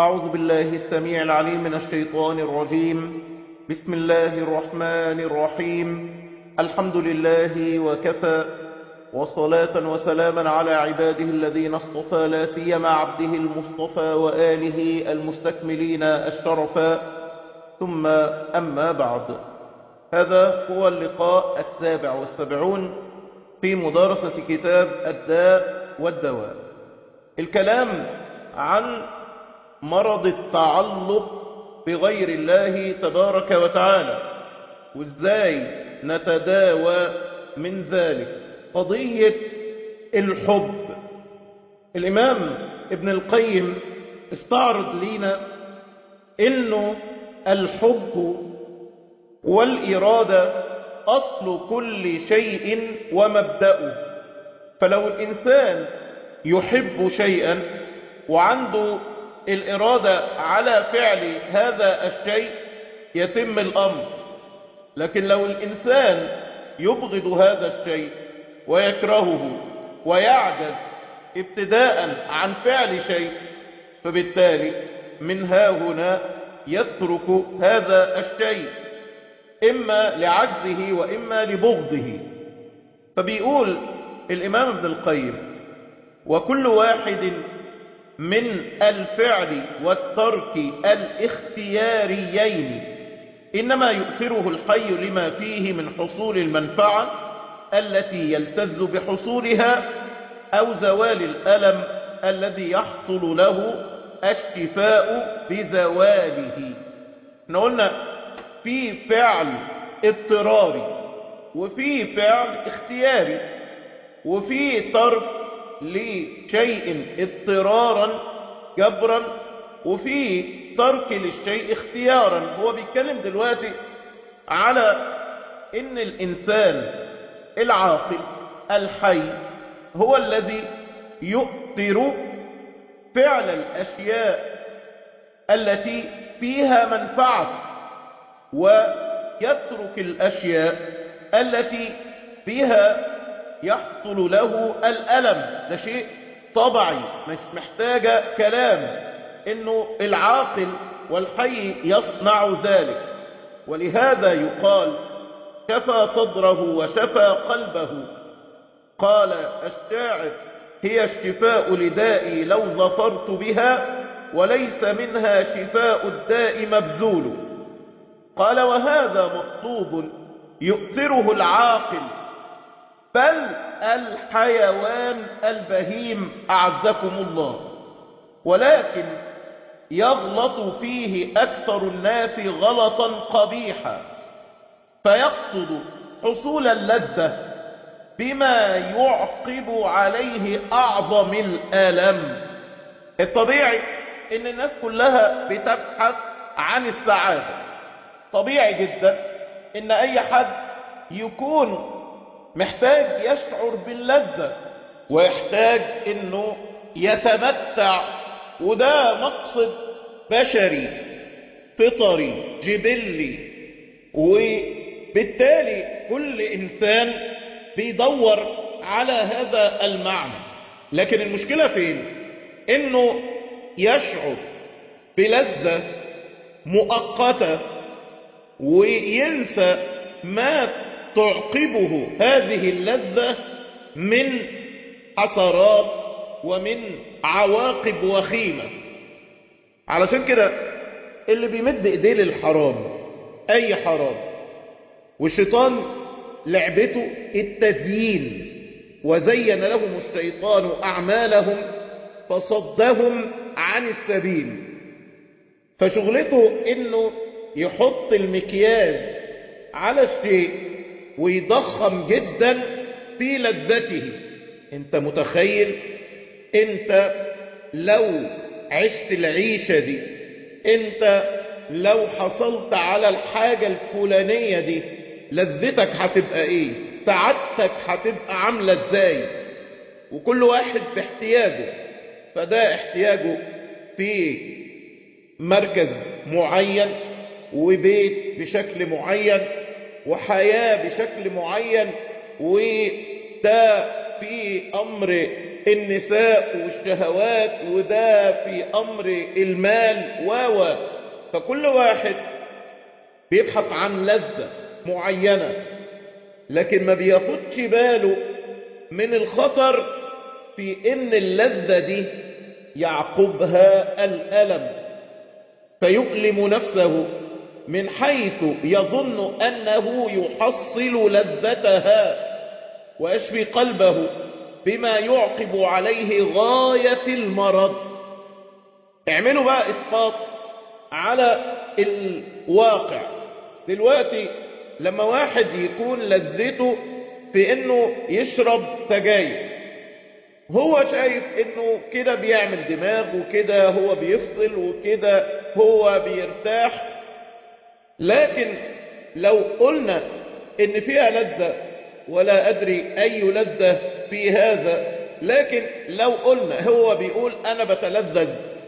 أعوذ بالله السميع العليم من الشيطان الرجيم بسم الله الرحمن الرحيم الحمد لله وكفى وصلاة وسلاما على عباده الذين اصطفى لا سيما عبده المصطفى وآله المستكملين الشرفا ثم أما بعد هذا هو اللقاء السابع والسبعون في مدارسة كتاب الداء والدواء الكلام عن مرض التعلق بغير الله تبارك وتعالى وازاي نتداوى من ذلك قضية الحب الإمام ابن القيم استعرض لنا انه الحب والإرادة أصل كل شيء ومبدأه فلو الإنسان يحب شيئا وعنده الإرادة على فعل هذا الشيء يتم الأمر لكن لو الإنسان يبغض هذا الشيء ويكرهه ويعجز ابتداء عن فعل شيء فبالتالي من ها هنا يترك هذا الشيء إما لعجزه وإما لبغضه فبيقول الإمام ابن القيم وكل واحد من الفعل والترك الاختياريين إنما يؤثره الحي لما فيه من حصول المنفعة التي يلتذ بحصولها أو زوال الألم الذي يحصل له الشفاء بزواله قلنا في فعل اضطراري وفي فعل اختياري وفي ترك لشيء اضطرارا جبرا وفي ترك للشيء اختيارا هو بيتكلم دلوقتي على ان الانسان العاقل الحي هو الذي يؤثر فعل الاشياء التي فيها منفعه ويترك الاشياء التي بها يحصل له الألم ده شيء طبعي مش محتاجة كلام انه العاقل والحي يصنع ذلك ولهذا يقال شفى صدره وشفى قلبه قال الشاعر هي الشفاء لدائي لو ظفرت بها وليس منها شفاء الداء مبذول قال وهذا مطلوب يؤثره العاقل بل الحيوان البهيم أعزكم الله ولكن يغلط فيه أكثر الناس غلطا قبيحا فيقصد حصول اللذة بما يعقب عليه أعظم الألم الطبيعي إن الناس كلها بتبحث عن السعادة طبيعي جدا إن أي حد يكون محتاج يشعر باللذة ويحتاج انه يتمتع وده مقصد بشري فطري جبلي وبالتالي كل انسان بيدور على هذا المعنى لكن المشكلة فين انه يشعر بلذة مؤقتة وينسى ما تعقبه هذه اللذة من حسرات ومن عواقب وخيمة علشان كده اللي بيمد ايديه للحرام اي حرام والشيطان لعبته التزيين وزين لهم الشيطان اعمالهم فصدهم عن السبيل فشغلته انه يحط المكياج على الشيء ويضخم جدا في لذته انت متخيل انت لو عشت العيشة دي انت لو حصلت على الحاجة الفلانية دي لذتك هتبقى ايه سعادتك هتبقى عاملة ازاي وكل واحد باحتياجه فده احتياجه في مركز معين وبيت بشكل معين وحياة بشكل معين وده في أمر النساء والشهوات وده في أمر المال و فكل واحد بيبحث عن لذة معينة لكن ما بياخدش باله من الخطر في ان اللذة دي يعقبها الألم فيؤلم نفسه من حيث يظن أنه يحصل لذتها ويشفي قلبه بما يعقب عليه غاية المرض اعملوا بقى إسقاط على الواقع دلوقتي لما واحد يكون لذته في انه يشرب سجاير هو شايف انه كده بيعمل دماغ وكده هو بيفصل وكده هو بيرتاح لكن لو قلنا ان فيها لذة ولا ادري اي لذة في هذا لكن لو قلنا هو بيقول انا بتلذذ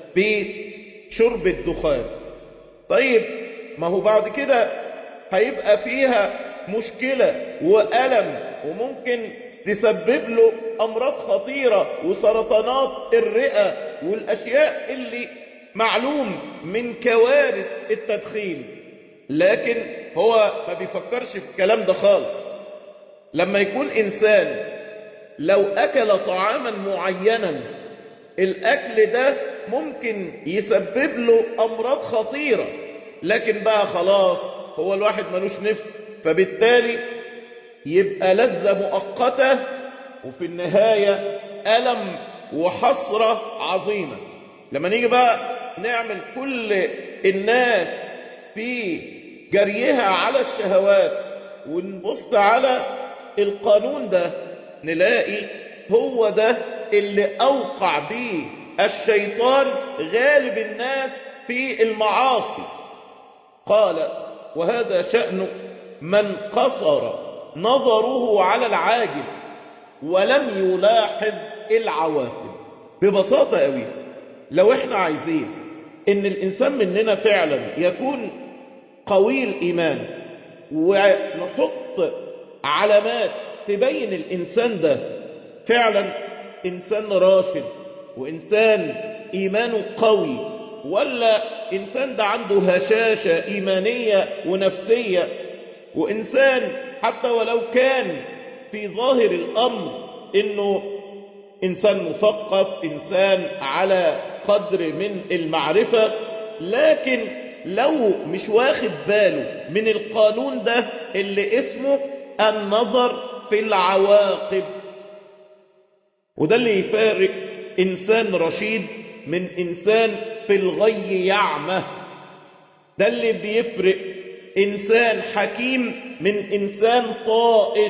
بشرب الدخان طيب ما هو بعد كده هيبقى فيها مشكلة وألم وممكن تسبب له أمراض خطيرة وسرطانات الرئة والأشياء اللي معلوم من كوارث التدخين لكن هو ما بيفكرش في الكلام ده خالص لما يكون إنسان لو أكل طعاما معينا الأكل ده ممكن يسبب له أمراض خطيرة لكن بقى خلاص هو الواحد ملوش نفس فبالتالي يبقى لذة مؤقتة وفي النهاية ألم وحسرة عظيمة لما نيجي بقى نعمل كل الناس في جريها على الشهوات ونبص على القانون ده نلاقي هو ده اللي أوقع به الشيطان غالب الناس في المعاصي قال وهذا شأن من قصر نظره على العاجل ولم يلاحظ العواقب ببساطة قوي لو احنا عايزين ان الانسان مننا فعلا يكون قوي الايمان ونحط علامات تبين الانسان ده فعلا انسان راشد وانسان ايمانه قوي ولا انسان ده عنده هشاشة ايمانية ونفسية وانسان حتى ولو كان في ظاهر الامر انه انسان مثقف انسان على قدر من المعرفة لكن لو مش واخد باله من القانون ده اللي اسمه النظر في العواقب وده اللي يفارق انسان رشيد من انسان في الغي يعمى ده اللي بيفرق انسان حكيم من انسان طائش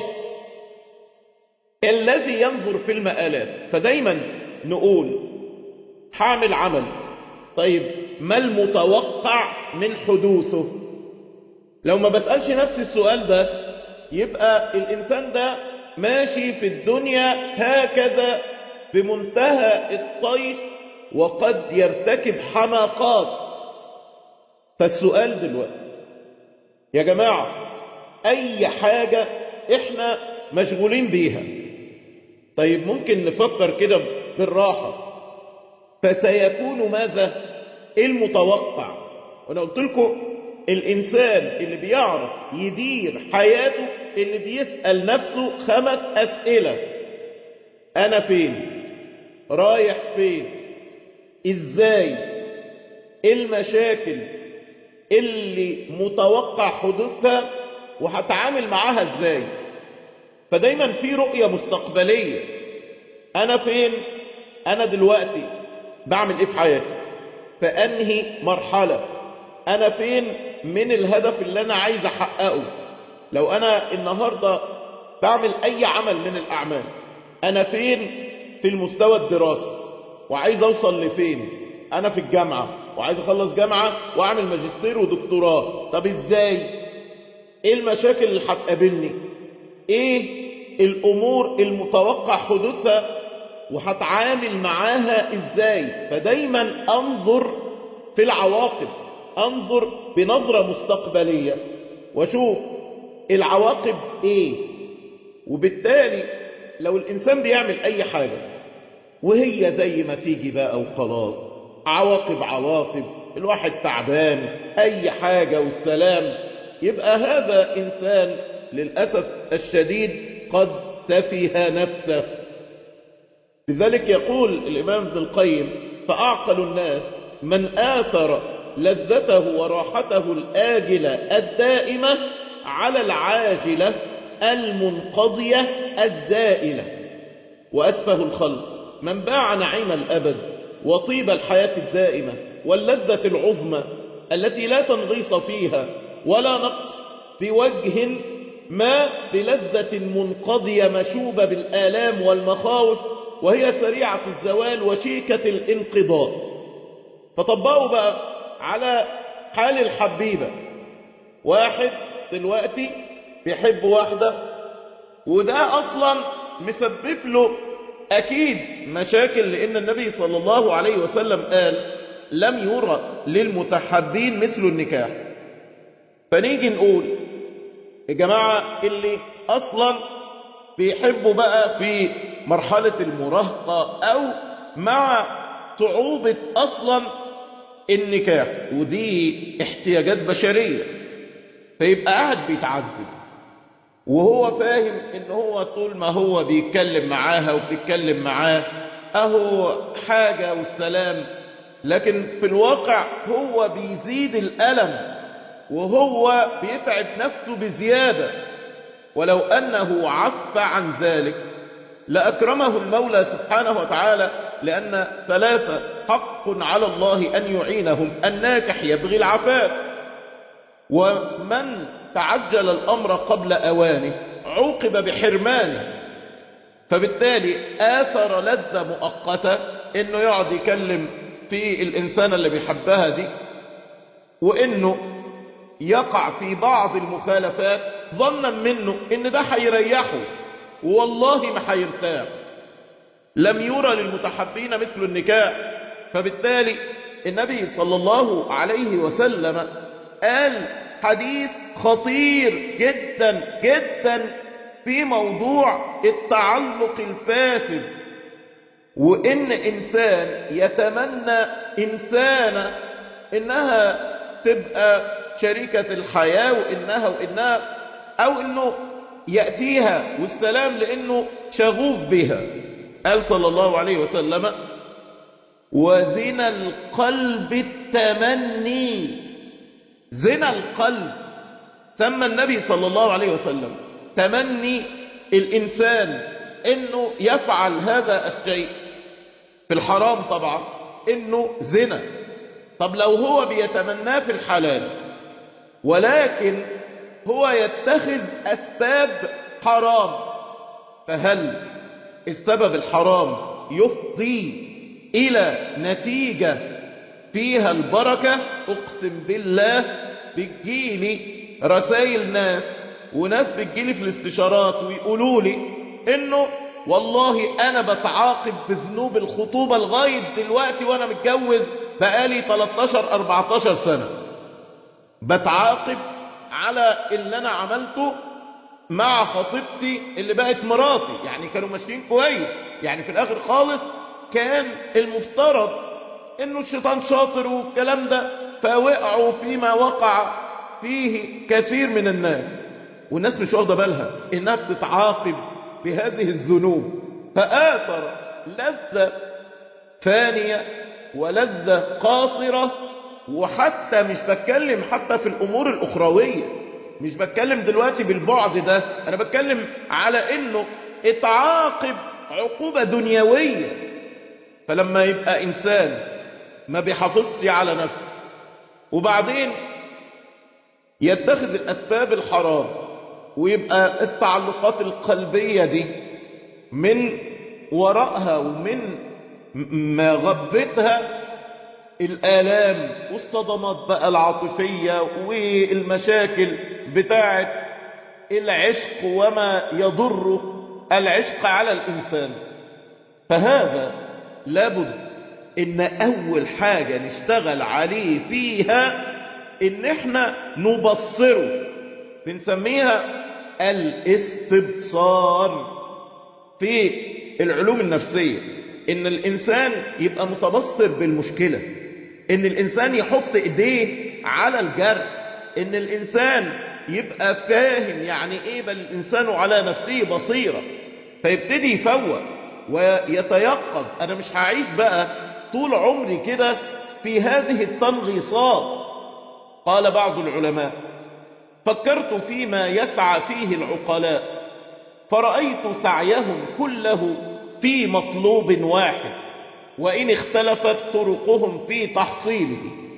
الذي ينظر في المآلات فدايما نقول حامل عمل طيب ما المتوقع من حدوثه لو ما بسألش نفس السؤال ده يبقى الإنسان ده ماشي في الدنيا هكذا بمنتهى الطيش وقد يرتكب حماقات فالسؤال دلوقتي يا جماعة أي حاجة إحنا مشغولين بيها طيب ممكن نفكر كده بالراحة فسيكون ماذا المتوقع وانا قلت لكم الانسان اللي بيعرف يدير حياته اللي بيسأل نفسه خمس اسئلة انا فين رايح فين ازاي المشاكل اللي متوقع حدوثها وهتعامل معاها ازاي فدايما في رؤية مستقبلية انا فين انا دلوقتي بعمل ايه في حياتي فانهي مرحلة انا فين من الهدف اللي انا عايز احققه لو انا النهاردة بعمل اي عمل من الاعمال انا فين في المستوى الدراسي وعايز اوصل لفين انا في الجامعة وعايز اخلص جامعة واعمل ماجستير ودكتوراه طب ازاي ايه المشاكل اللي هتقابلني ايه الامور المتوقع حدوثها وهتعامل معاها ازاي فدايما انظر في العواقب انظر بنظرة مستقبلية واشوف العواقب ايه وبالتالي لو الانسان بيعمل اي حاجة وهي زي ما تيجي بقى وخلاص عواقب عواقب الواحد تعبان اي حاجة والسلام يبقى هذا انسان للأسف الشديد قد سفه نفسه لذلك يقول الإمام ابن القيم فأعقل الناس من آثر لذته وراحته الآجلة الدائمة على العاجلة المنقضية الزائلة وأسفه الخلق من باع نعيم الأبد وطيب الحياة الدائمة واللذة العظمى التي لا تنغيص فيها ولا نقص بوجه ما بلذة منقضية مشوبة بالآلام والمخاوف وهي سريعة الزوال وشيكة الانقضاء فطبقوا بقى على حال الحبيبة واحد دلوقتي بيحب واحدة وده أصلا مسبب له أكيد مشاكل لأن النبي صلى الله عليه وسلم قال لم يرى للمتحبين مثل النكاح فنيجي نقول يا جماعة اللي أصلا بيحبوا بقى في مرحلة المراهقة أو مع صعوبة أصلا النكاح ودي احتياجات بشرية فيبقى قاعد بيتعذب وهو فاهم ان هو طول ما هو بيتكلم معاها وبتتكلم معاه اهو حاجة والسلام لكن في الواقع هو بيزيد الألم وهو بيتعب نفسه بزيادة ولو أنه عف عن ذلك لأكرمه المولى سبحانه وتعالى لأن ثلاثة حق على الله أن يعينهم الناكح يبغي العفاف ومن تعجل الأمر قبل أوانه عوقب بحرمانه فبالتالي آثر لذة مؤقتة إنه يقعد يكلم في الإنسان اللي بيحبها دي وإنه يقع في بعض المخالفات ظنا منه إن ده هيريحه والله ما هيرتاح لم يرى للمتحبين مثل النكاح فبالتالي النبي صلى الله عليه وسلم قال حديث خطير جدا جدا في موضوع التعلق الفاسد وإن إنسان يتمنى إنسانة إنها تبقى شريكة الحياة وإنها وإنها أو إنه يأتيها والسلام لأنه شغوف بها قال صلى الله عليه وسلم وزنا القلب التمني زنا القلب سمى النبي صلى الله عليه وسلم تمني الإنسان إنه يفعل هذا الشيء في الحرام طبعا إنه زنا طب لو هو بيتمناه في الحلال ولكن هو يتخذ أسباب حرام فهل السبب الحرام يفضي إلى نتيجة فيها البركة أقسم بالله بتجيلي رسائل ناس وناس بتجيلي في الاستشارات ويقولوا لي إنه والله أنا بتعاقب بذنوب الخطوبة لغاية دلوقتي وأنا متجوز بقالي 13-14 سنة بتعاقب على اللي أنا عملته مع خطيبتي اللي بقت مراتي يعني كانوا ماشيين كويس يعني في الآخر خالص كان المفترض انه الشيطان شاطر والكلام ده فوقعوا فيما وقع فيه كثير من الناس والناس مش واخده بالها انها بتتعاقب بهذه الذنوب فآثر لذة فانية ولذة قاصرة وحتى مش بتكلم حتى في الأمور الأخروية مش بتكلم دلوقتي بالبعد ده أنا بتكلم على إنه اتعاقب عقوبة دنيوية فلما يبقى إنسان ما بيحافظش على نفسه وبعدين يتخذ الأسباب الحرام ويبقى التعلقات القلبية دي من وراءها ومن مغبتها الآلام والصدمات بقى العاطفية والمشاكل بتاعة العشق وما يضره العشق على الإنسان فهذا لابد ان اول حاجة نشتغل عليه فيها ان احنا نبصره بنسميها الاستبصار في العلوم النفسية ان الانسان يبقى متبصر بالمشكلة ان الانسان يحط ايديه على الجرح ان الانسان يبقى فاهم يعني ايه بل الانسان على نفسه بصيرة فيبتدي يفوق ويتيقظ انا مش هعيش بقى طول عمري كده في هذه التنغيصات قال بعض العلماء فكرت فيما يسعى فيه العقلاء فرأيت سعيهم كله في مطلوب واحد وإن اختلفت طرقهم في تحصيله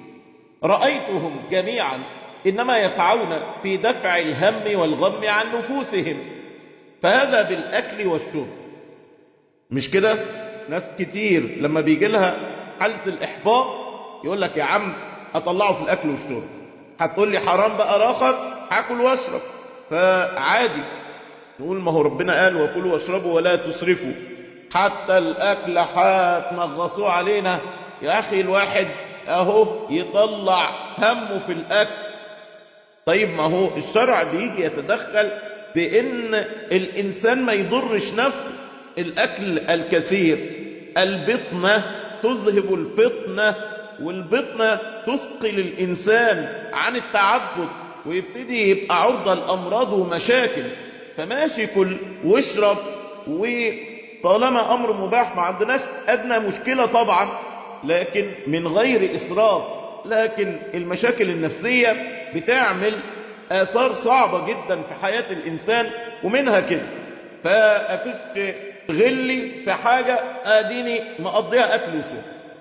رأيتهم جميعا إنما يسعون في دفع الهم والغم عن نفوسهم فهذا بالأكل والشرب مش كده ناس كتير لما بيجي لها حالة الإحباط يقول لك يا عم أطلعه في الأكل والشرب هتقول لي حرام بقى راخر هاكل واشرب فعادي نقول ما هو ربنا قال وكلوا واشربوا ولا تسرفوا حتى الأكل هتنغصوه علينا يا أخي الواحد أهو يطلع همه في الأكل طيب ما هو الشرع بيجي يتدخل بأن الإنسان ما يضرش نفسه الأكل الكثير البطنة تذهب الفطنة والبطنة تثقل الإنسان عن التعبد ويبتدي يبقى عرضة لأمراض ومشاكل فماشي كل واشرب وطالما أمر مباح ما عندناش أدنى مشكلة طبعا لكن من غير إسراف لكن المشاكل النفسية بتعمل آثار صعبة جدا في حياة الإنسان ومنها كده فأفش غلي في حاجة آديني مقضيها أكل وشرب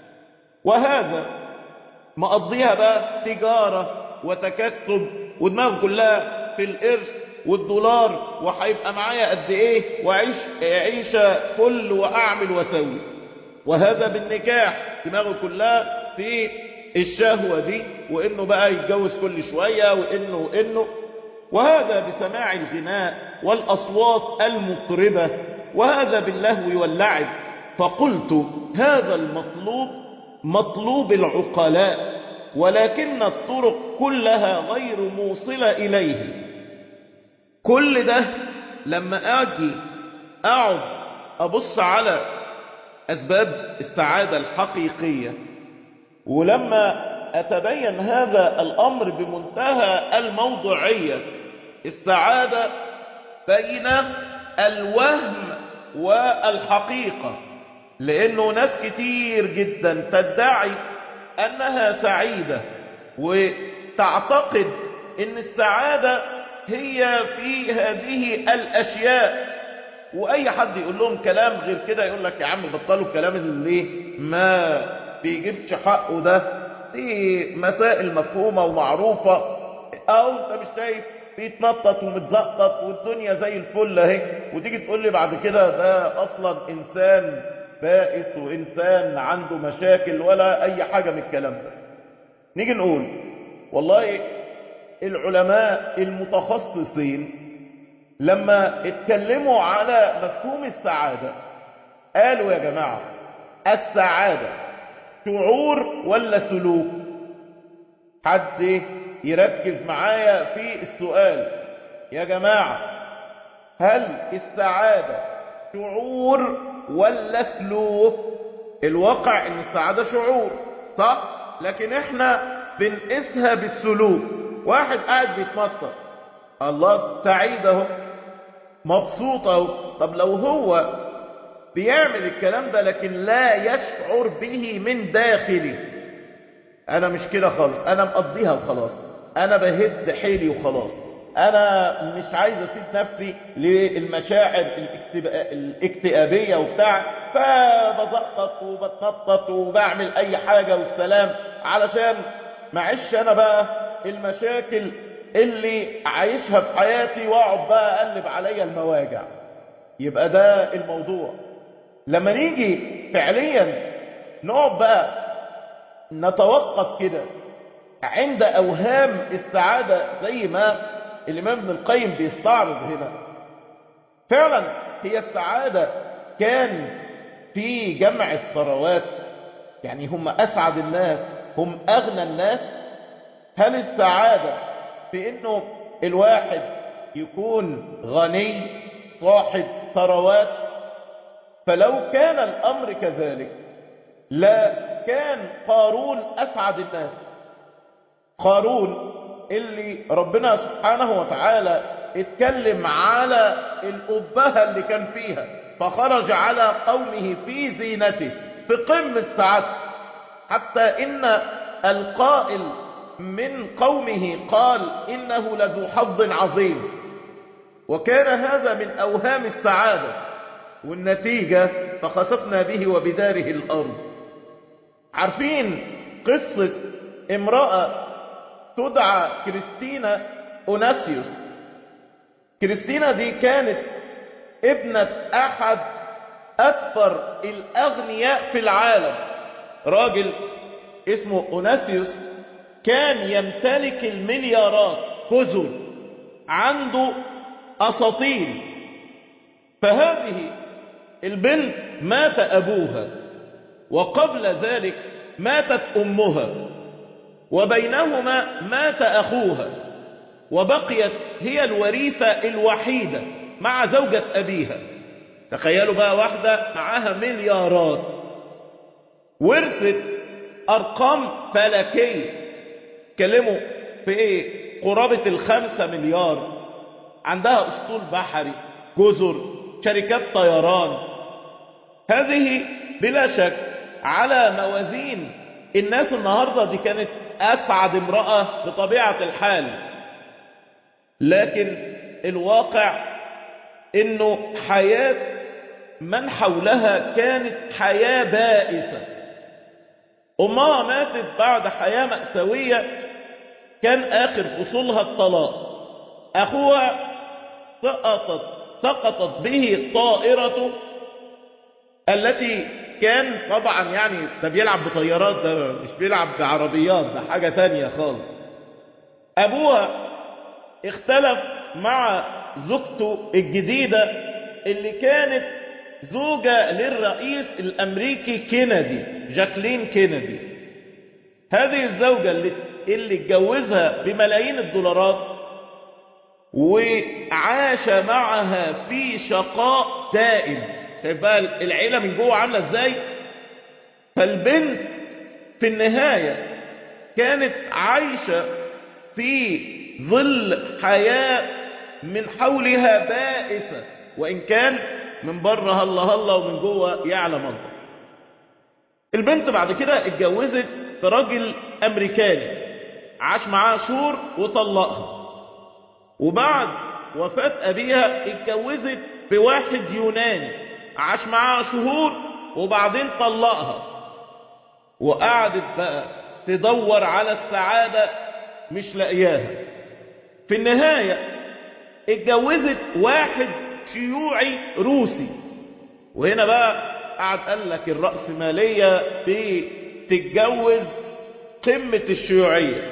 وهذا مقضيها بقى تجارة وتكسب ودماغه كلها في القرش والدولار وهيبقى معايا قد ايه واعيش عيشة فل واعمل واسوي وهذا بالنكاح دماغه كلها في الشهوة دي وانه بقى يتجوز كل شوية وانه وانه وهذا بسماع الغناء والاصوات المطربة وهذا باللهو واللعب فقلت هذا المطلوب مطلوب العقلاء ولكن الطرق كلها غير موصلة إليه كل ده لما أجي أقعد أبص على أسباب السعادة الحقيقية ولما أتبين هذا الأمر بمنتهى الموضوعية السعادة بين الوهم والحقيقة لأنه ناس كتير جدا تدعي أنها سعيدة وتعتقد أن السعادة هي في هذه الأشياء وأي حد يقول لهم كلام غير كده يقول لك يا عم بطلوا الكلام اللي ما بيجيبش حقه ده دي مسائل مفهومة ومعروفة أو أنت مش شايف بيتنطط ومتزقطط والدنيا زي الفل اهي وتيجي تقول لي بعد كده ده أصلا إنسان بائس وإنسان عنده مشاكل ولا أي حاجة من الكلام ده نيجي نقول والله العلماء المتخصصين لما اتكلموا على مفهوم السعادة قالوا يا جماعة السعادة شعور ولا سلوك حد يركز معايا في السؤال يا جماعة هل السعادة شعور ولا سلوك الواقع ان السعادة شعور صح لكن احنا بنقيسها بالسلوك واحد قاعد بيتمطر الله سعيد اهو مبسوط اهو طب لو هو بيعمل الكلام ده لكن لا يشعر به من داخله انا مش كده خالص انا مقضيها وخلاص انا بهد حيلي وخلاص انا مش عايز اسيب نفسي للمشاعر الاكتئابية وبتاع فبزقطط وبتنطط وبعمل اي حاجة والسلام علشان معيش انا بقى المشاكل اللي عايشها في حياتي واقعد بقى اقلب عليا المواجع يبقى ده الموضوع لما نيجي فعليا نقعد بقى نتوقف كده عند اوهام السعادة زي ما الامام ابن القيم بيستعرض هنا فعلا هي السعادة كان في جمع الثروات يعني هم اسعد الناس هم اغنى الناس هل السعادة في انه الواحد يكون غني صاحب ثروات فلو كان الأمر كذلك لا كان قارون أسعد الناس قارون اللي ربنا سبحانه وتعالى اتكلم على الأبهة اللي كان فيها فخرج على قومه في زينته في قمة سعادته حتى إن القائل من قومه قال إنه لذو حظ عظيم وكان هذا من أوهام السعادة والنتيجة فخسفنا به وبداره الأرض عارفين قصة امرأة تدعى كريستينا أوناسيوس كريستينا دي كانت ابنة أحد أكبر الأغنياء في العالم راجل اسمه أوناسيوس كان يمتلك المليارات خزن عنده أساطيل فهذه البنت مات أبوها وقبل ذلك ماتت أمها وبينهما مات أخوها وبقيت هي الوريثة الوحيدة مع زوجة أبيها تخيلوا بقى واحدة معاها مليارات ورثت أرقام فلكية كلموا في إيه قرابة الخمسة مليار عندها أسطول بحري جزر شركات طيران هذه بلا شك على موازين الناس النهاردة دي كانت أسعد امرأة بطبيعة الحال لكن الواقع انه حياة من حولها كانت حياة بائسة امها ماتت بعد حياة مأساوية كان اخر فصولها الطلاق اخوها سقطت سقطت به طائرته التي كان طبعا يعني ده بيلعب بطيارات ده مش بيلعب بعربيات ده حاجة تانية خالص ابوها اختلف مع زوجته الجديدة اللي كانت زوجة للرئيس الامريكي كينيدي جاكلين كينيدي هذه الزوجة اللي, اللي اتجوزها بملايين الدولارات وعاش معها في شقاء دائم شايف بقى العيلة من جوه عاملة ازاي فالبنت في النهاية كانت عايشة في ظل حياة من حولها بائسة وإن كان من بره هلا هلا ومن جوه يعلم الله البنت بعد كده اتجوزت راجل أمريكاني عاش معاها شهور وطلقها وبعد وفاة أبيها اتجوزت بواحد يوناني عاش معاها شهور وبعدين طلقها وقعدت بقى تدور على السعادة مش لاقياها في النهاية اتجوزت واحد شيوعي روسي وهنا بقى قعد قال لك الرأسمالية بتتجوز قمة الشيوعية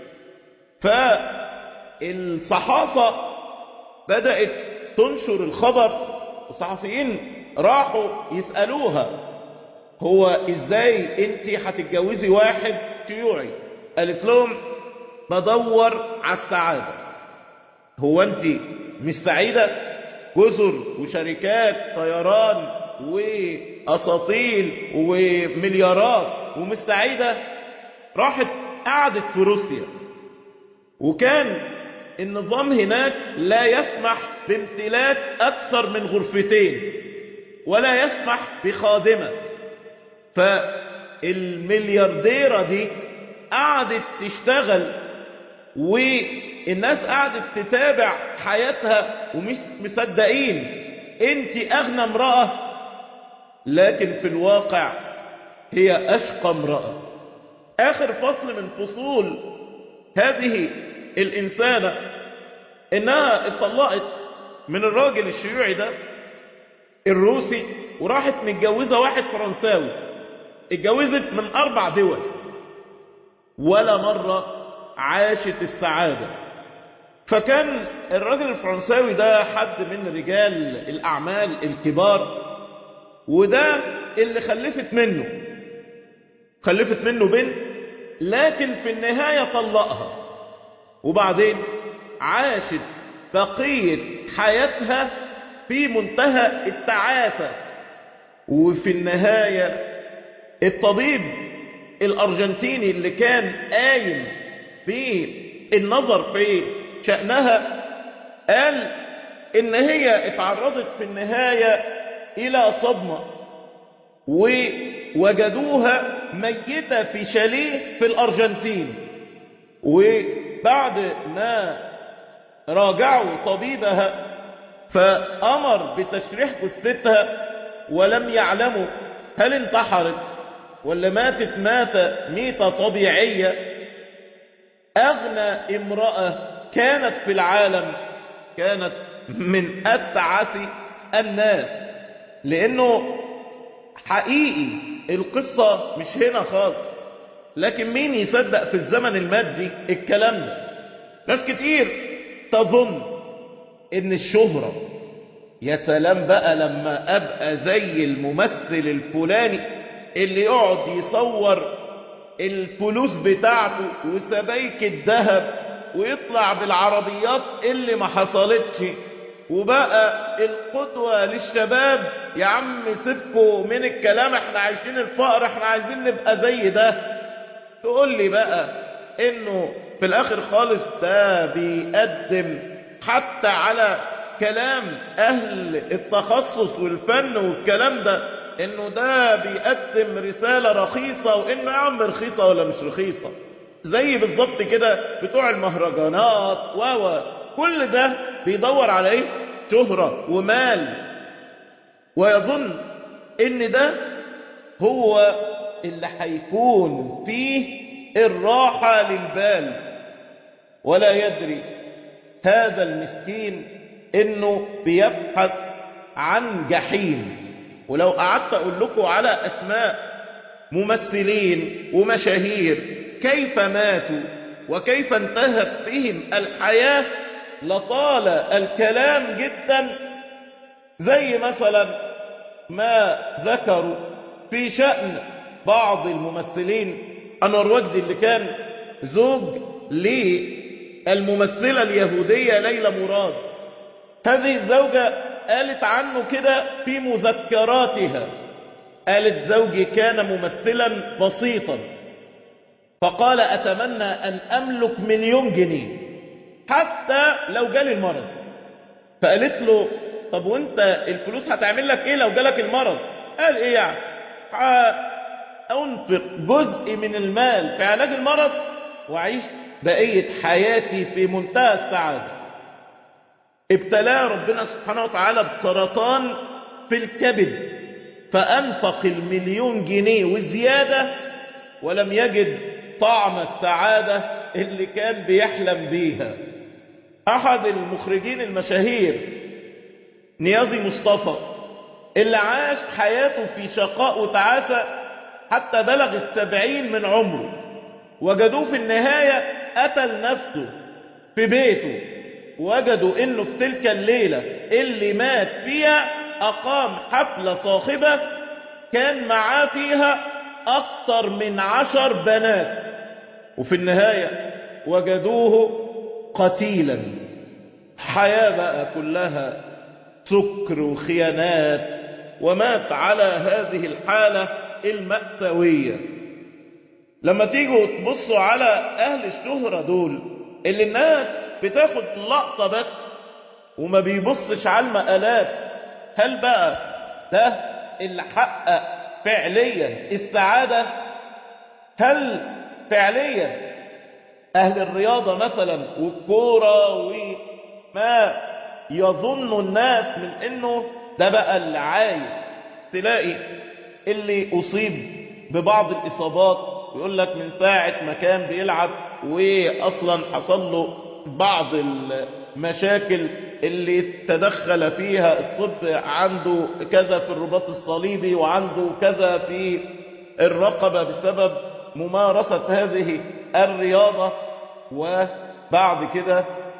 فالصحافة بدأت تنشر الخبر الصحفيين راحوا يسألوها هو ازاي انت هتتجوزي واحد شيوعي قالت لهم بدور على السعادة هو انت مش سعيدة جزر وشركات طيران واساطيل ومليارات ومش سعيدة راحت قعدت في روسيا وكان النظام هناك لا يسمح بامتلاك اكثر من غرفتين ولا يسمح بخادمة فالمليارديرة دي قعدت تشتغل والناس قعدت تتابع حياتها ومش مصدقين انت اغنى امرأة لكن في الواقع هي اشقى امرأة اخر فصل من فصول هذه الانسانة انها اتطلقت من الراجل الشيوعي ده الروسي وراحت متجوزة واحد فرنساوي اتجوزت من اربع دول ولا مرة عاشت السعادة فكان الراجل الفرنساوي ده حد من رجال الأعمال الكبار وده اللي خلفت منه خلفت منه بنت لكن في النهاية طلقها وبعدين عاشت بقية حياتها في منتهى التعاسة وفي النهاية الطبيب الأرجنتيني اللي كان قايم بالنظر في شأنها قال إن هي اتعرضت في النهاية إلى صدمة ووجدوها ميتة في شاليه في الأرجنتين وبعد ما راجعوا طبيبها فأمر بتشريح جثتها ولم يعلموا هل انتحرت ولا ماتت ماتة ميتة طبيعية أغنى امرأة كانت في العالم كانت من أتعس الناس لأنه حقيقي القصة مش هنا خالص لكن مين يصدق في الزمن المادي الكلام ده ناس كتير تظن ان الشهرة يا سلام بقى لما ابقى زي الممثل الفلاني اللي يقعد يصور الفلوس بتاعته وسبايك الذهب ويطلع بالعربيات اللي ما حصلتش وبقى القدوة للشباب يا عم سيبكوا من الكلام احنا عايشين الفقر احنا عايزين نبقى زي ده تقول لي بقى انه في الاخر خالص ده بيقدم حتى على كلام اهل التخصص والفن والكلام ده انه ده بيقدم رسالة رخيصة وانه يا عم رخيصة ولا مش رخيصة زي بالظبط كده بتوع المهرجانات و كل ده بيدور على ايه شهرة ومال ويظن ان ده هو اللي هيكون فيه الراحة للبال ولا يدري هذا المسكين انه بيبحث عن جحيم ولو قعدت اقول لكم على اسماء ممثلين ومشاهير كيف ماتوا وكيف انتهت بهم الحياة لطال الكلام جدا زي مثلا ما ذكروا في شأن بعض الممثلين أنور وجدي اللي كان زوج للممثلة اليهودية ليلى مراد هذه الزوجة قالت عنه كده في مذكراتها قالت زوجي كان ممثلا بسيطا فقال أتمنى أن أملك مليون جنيه حتى لو جالي المرض فقالت له طب وانت الفلوس هتعمل لك ايه لو جالك المرض قال ايه يعني انفق جزء من المال في علاج المرض واعيش بقية حياتي في منتهى السعادة ابتلاه ربنا سبحانه وتعالى بسرطان في الكبد فأنفق المليون جنيه وزيادة ولم يجد طعم السعادة اللي كان بيحلم بيها أحد المخرجين المشاهير نيازي مصطفى اللي عاش حياته في شقاء وتعاسة حتى بلغ السبعين من عمره وجدوه في النهاية قتل نفسه في بيته وجدوا انه في تلك الليلة اللي مات فيها اقام حفلة صاخبة كان معاه فيها اكتر من عشر بنات وفي النهاية وجدوه قتيلا حياة بقى كلها سكر وخيانات ومات على هذه الحالة المأساوية لما تيجوا تبصوا على أهل الشهرة دول اللي الناس بتاخد لقطة بس وما بيبصش على المقالات هل بقى ده اللي حقق فعليا السعادة هل فعليا أهل الرياضة مثلا والكورة وما يظن الناس من انه ده بقى اللي عايش تلاقي اللي اصيب ببعض الاصابات يقول لك من ساعة ما كان بيلعب واصلا حصل له بعض المشاكل اللي تدخل فيها الطب عنده كذا في الرباط الصليبي وعنده كذا في الرقبة بسبب ممارسة هذه الرياضة وبعد كده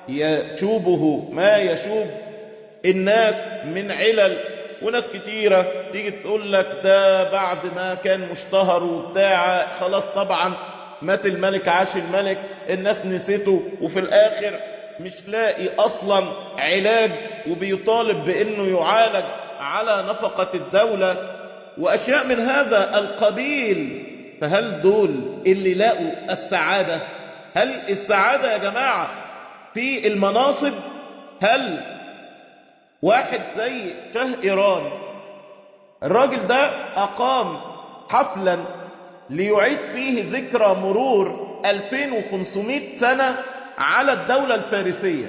يشوبه ما يشوب الناس من علل وناس كتيرة تيجي تقول لك ده بعد ما كان مشتهر وبتاع خلاص طبعا مات الملك عاش الملك الناس نسيته وفي الآخر مش لاقي أصلا علاج وبيطالب بأنه يعالج على نفقة الدولة وأشياء من هذا القبيل فهل دول اللي لاقوا السعادة هل السعادة يا جماعة في المناصب هل واحد زي شه إيران الراجل ده أقام حفلا ليعيد فيه ذكرى مرور 2500 سنة على الدولة الفارسية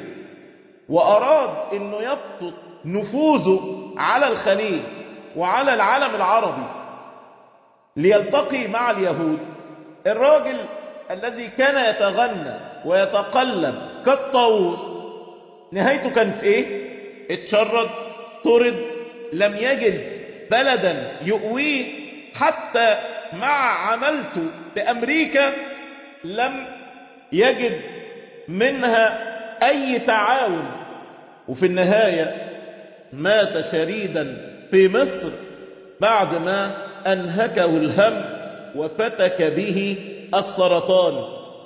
وأراد أنه يبسط نفوذه على الخليج وعلى العالم العربي ليلتقي مع اليهود الراجل الذي كان يتغنى ويتقلب كالطاووس نهايته كانت ايه اتشرد طرد لم يجد بلدا يؤويه حتى مع عملته بأمريكا لم يجد منها أي تعاون وفي النهاية مات شريدا في مصر بعد ما أنهكه الهم وفتك به السرطان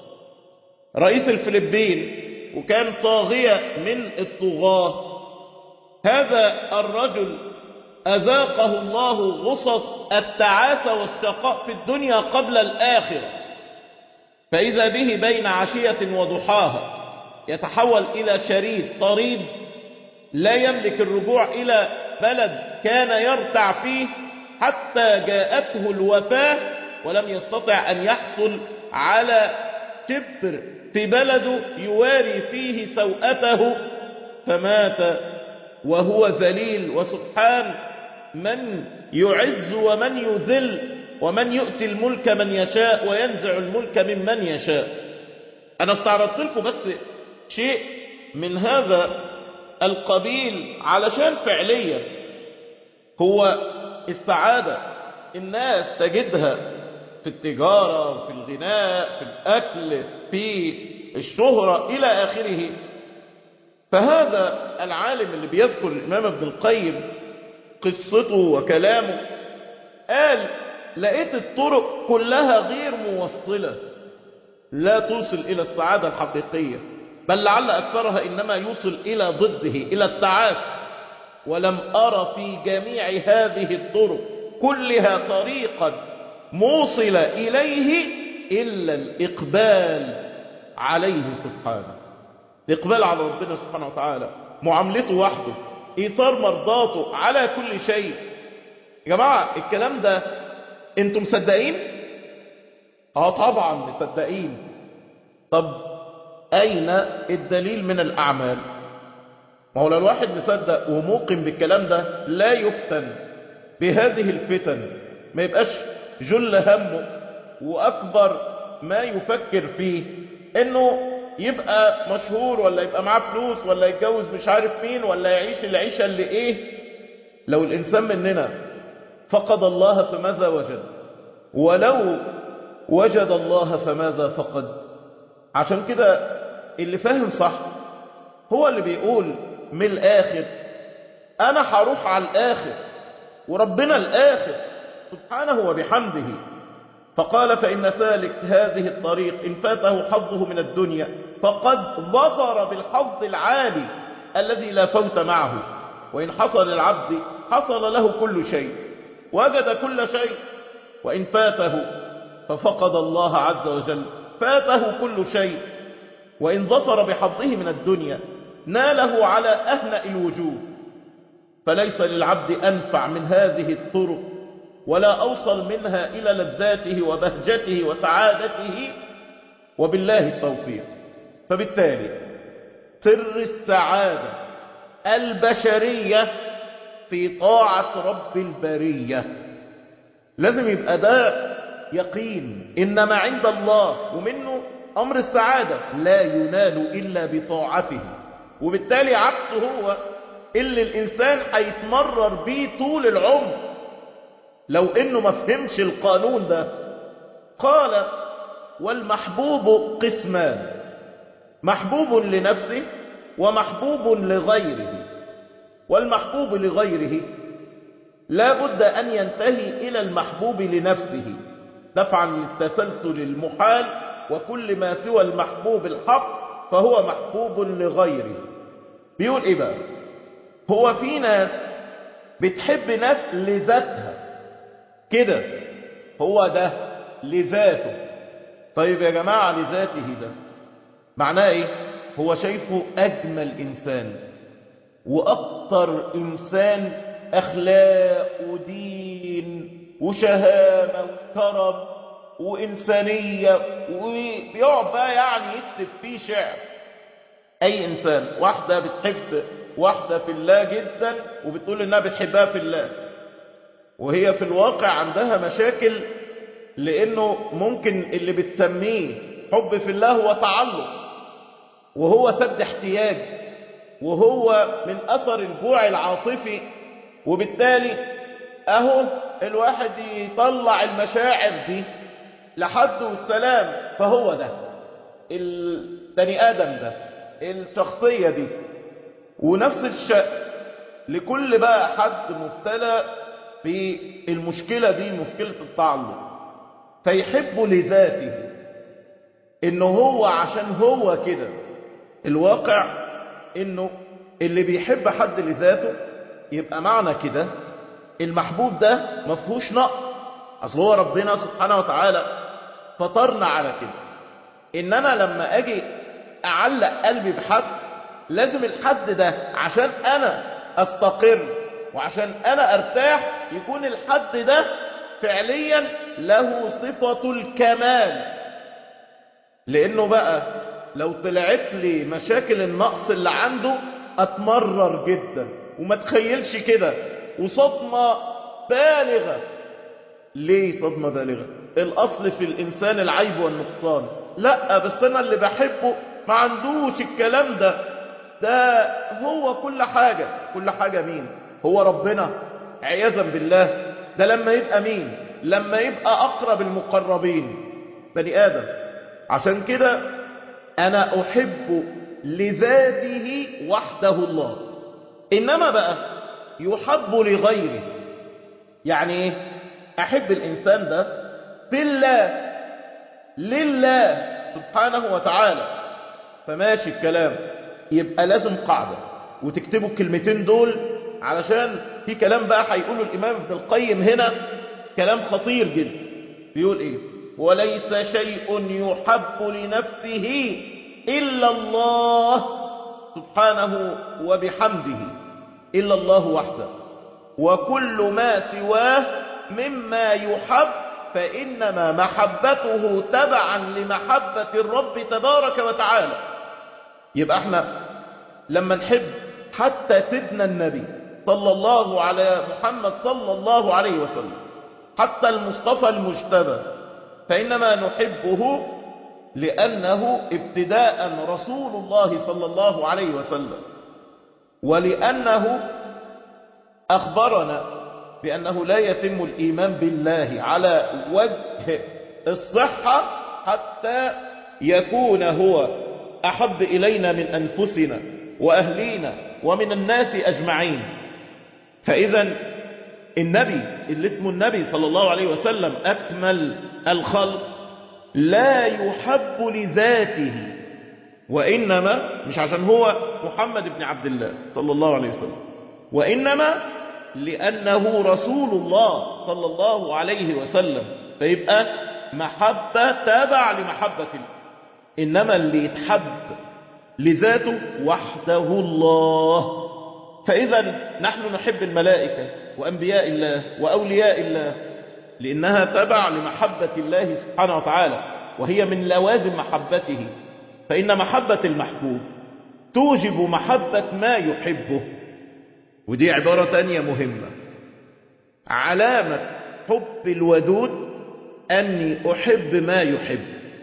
رئيس الفلبين وكان طاغية من الطغاة هذا الرجل أذاقه الله غصص التعاسة والشقاء في الدنيا قبل الآخرة فإذا به بين عشية وضحاها يتحول إلى شريد طريد لا يملك الرجوع إلى بلد كان يرتع فيه حتى جاءته الوفاة ولم يستطع أن يحصل على شبر في بلده يواري فيه سوءته فمات وهو ذليل وسبحان من يعز ومن يذل ومن يؤتي الملك من يشاء وينزع الملك ممن يشاء أنا استعرضت لكم بس شيء من هذا القبيل علشان فعليا هو السعادة الناس تجدها في التجارة في الغناء في الأكل في الشهرة إلى آخره فهذا العالم اللي بيذكر الإمام ابن القيم قصته وكلامه قال لقيت الطرق كلها غير موصلة لا توصل إلى السعادة الحقيقية بل لعل أكثرها إنما يوصل إلى ضده إلى التعاس ولم أرى في جميع هذه الطرق كلها طريقا موصل إليه إلا الإقبال عليه سبحانه الإقبال على ربنا سبحانه وتعالى معاملته وحده إيثار مرضاته على كل شيء يا جماعة الكلام ده انتم مصدقين اه طبعا مصدقين طب اين الدليل من الاعمال ما هو لو الواحد مصدق وموقن بالكلام ده لا يفتن بهذه الفتن ما يبقاش جل همه واكبر ما يفكر فيه انه يبقى مشهور ولا يبقى معاه فلوس ولا يتجوز مش عارف مين ولا يعيش العيشة اللي ايه لو الانسان مننا فقد الله فماذا وجد ولو وجد الله فماذا فقد عشان كده اللي فاهم صح هو اللي بيقول من الآخر أنا هروح على الآخر وربنا الآخر سبحانه وبحمده فقال فإن سالك هذه الطريق إن فاته حظه من الدنيا فقد ظفر بالحظ العالي الذي لا فوت معه وإن حصل العبد حصل له كل شيء وجد كل شيء وإن فاته ففقد الله عز وجل فاته كل شيء وإن ظفر بحظه من الدنيا ناله على أهنأ الوجوه فليس للعبد أنفع من هذه الطرق ولا أوصل منها إلى لذاته وبهجته وسعادته وبالله التوفيق فبالتالي سر السعادة البشرية في طاعة رب البرية لازم يبقى ده يقين إن ما عند الله ومنه أمر السعادة لا ينال إلا بطاعته وبالتالي عكسه هو اللي الإنسان هيتمرر بيه طول العمر لو إنه ما فهمش القانون ده قال والمحبوب قسمان محبوب لنفسه ومحبوب لغيره والمحبوب لغيره لا بد أن ينتهي إلى المحبوب لنفسه دفعا للتسلسل المحال وكل ما سوى المحبوب الحق فهو محبوب لغيره بيقول إيه بقى هو في ناس بتحب ناس لذاتها كده هو ده لذاته طيب يا جماعة لذاته ده معناه ايه هو شايفه اجمل انسان واكتر انسان اخلاق ودين وشهامة وكرم وانسانية وبيقعد بقى يعني يكتب فيه شعر اي انسان واحدة بتحب واحدة في الله جدا وبتقول انها بتحبها في الله وهي في الواقع عندها مشاكل لانه ممكن اللي بتسميه حب في الله هو تعلق وهو سد احتياج وهو من اثر الجوع العاطفي وبالتالي اهو الواحد يطلع المشاعر دي لحد والسلام فهو ده البني ادم ده الشخصية دي ونفس الشأن لكل بقى حد مبتلى بالمشكلة دي مشكلة التعلق فيحب لذاته انه هو عشان هو كده الواقع انه اللي بيحب حد لذاته يبقى معنى كده المحبوب ده مفهوش نقص اصل هو ربنا سبحانه وتعالى فطرنا على كده ان انا لما اجي اعلق قلبي بحد لازم الحد ده عشان انا استقر وعشان انا ارتاح يكون الحد ده فعليا له صفة الكمال لانه بقى لو طلعت لي مشاكل النقص اللي عنده اتمرر جدا وما تخيلش كده وصدمة بالغة ليه صدمة بالغة الاصل في الانسان العيب والنقصان لا بس انا اللي بحبه ما عندوش الكلام ده ده هو كل حاجة كل حاجة مين هو ربنا عياذا بالله ده لما يبقى مين لما يبقى أقرب المقربين بني آدم عشان كده أنا أحب لذاته وحده الله إنما بقى يحب لغيره يعني إيه أحب الإنسان ده في الله لله سبحانه وتعالى فماشي الكلام يبقى لازم قاعدة وتكتبوا الكلمتين دول علشان في كلام بقى هيقوله الإمام ابن القيم هنا كلام خطير جدا بيقول إيه وليس شيء يحب لنفسه إلا الله سبحانه وبحمده إلا الله وحده وكل ما سواه مما يحب فإنما محبته تبعا لمحبة الرب تبارك وتعالى يبقى احنا لما نحب حتى سيدنا النبي صلى الله على محمد صلى الله عليه وسلم حتى المصطفى المجتبى فإنما نحبه لأنه ابتداء رسول الله صلى الله عليه وسلم ولأنه أخبرنا بأنه لا يتم الإيمان بالله على وجه الصحة حتى يكون هو أحب إلينا من أنفسنا وأهلينا ومن الناس أجمعين فإذا النبي اللي اسمه النبي صلى الله عليه وسلم أكمل الخلق لا يحب لذاته وإنما مش عشان هو محمد بن عبد الله صلى الله عليه وسلم وإنما لأنه رسول الله صلى الله عليه وسلم فيبقى محبة تابع لمحبة الله إنما اللي يتحب لذاته وحده الله فإذا نحن نحب الملائكة وأنبياء الله وأولياء الله لأنها تبع لمحبة الله سبحانه وتعالى وهي من لوازم محبته فإن محبة المحبوب توجب محبة ما يحبه ودي عبارة تانية مهمة علامة حب الودود أني أحب ما يحب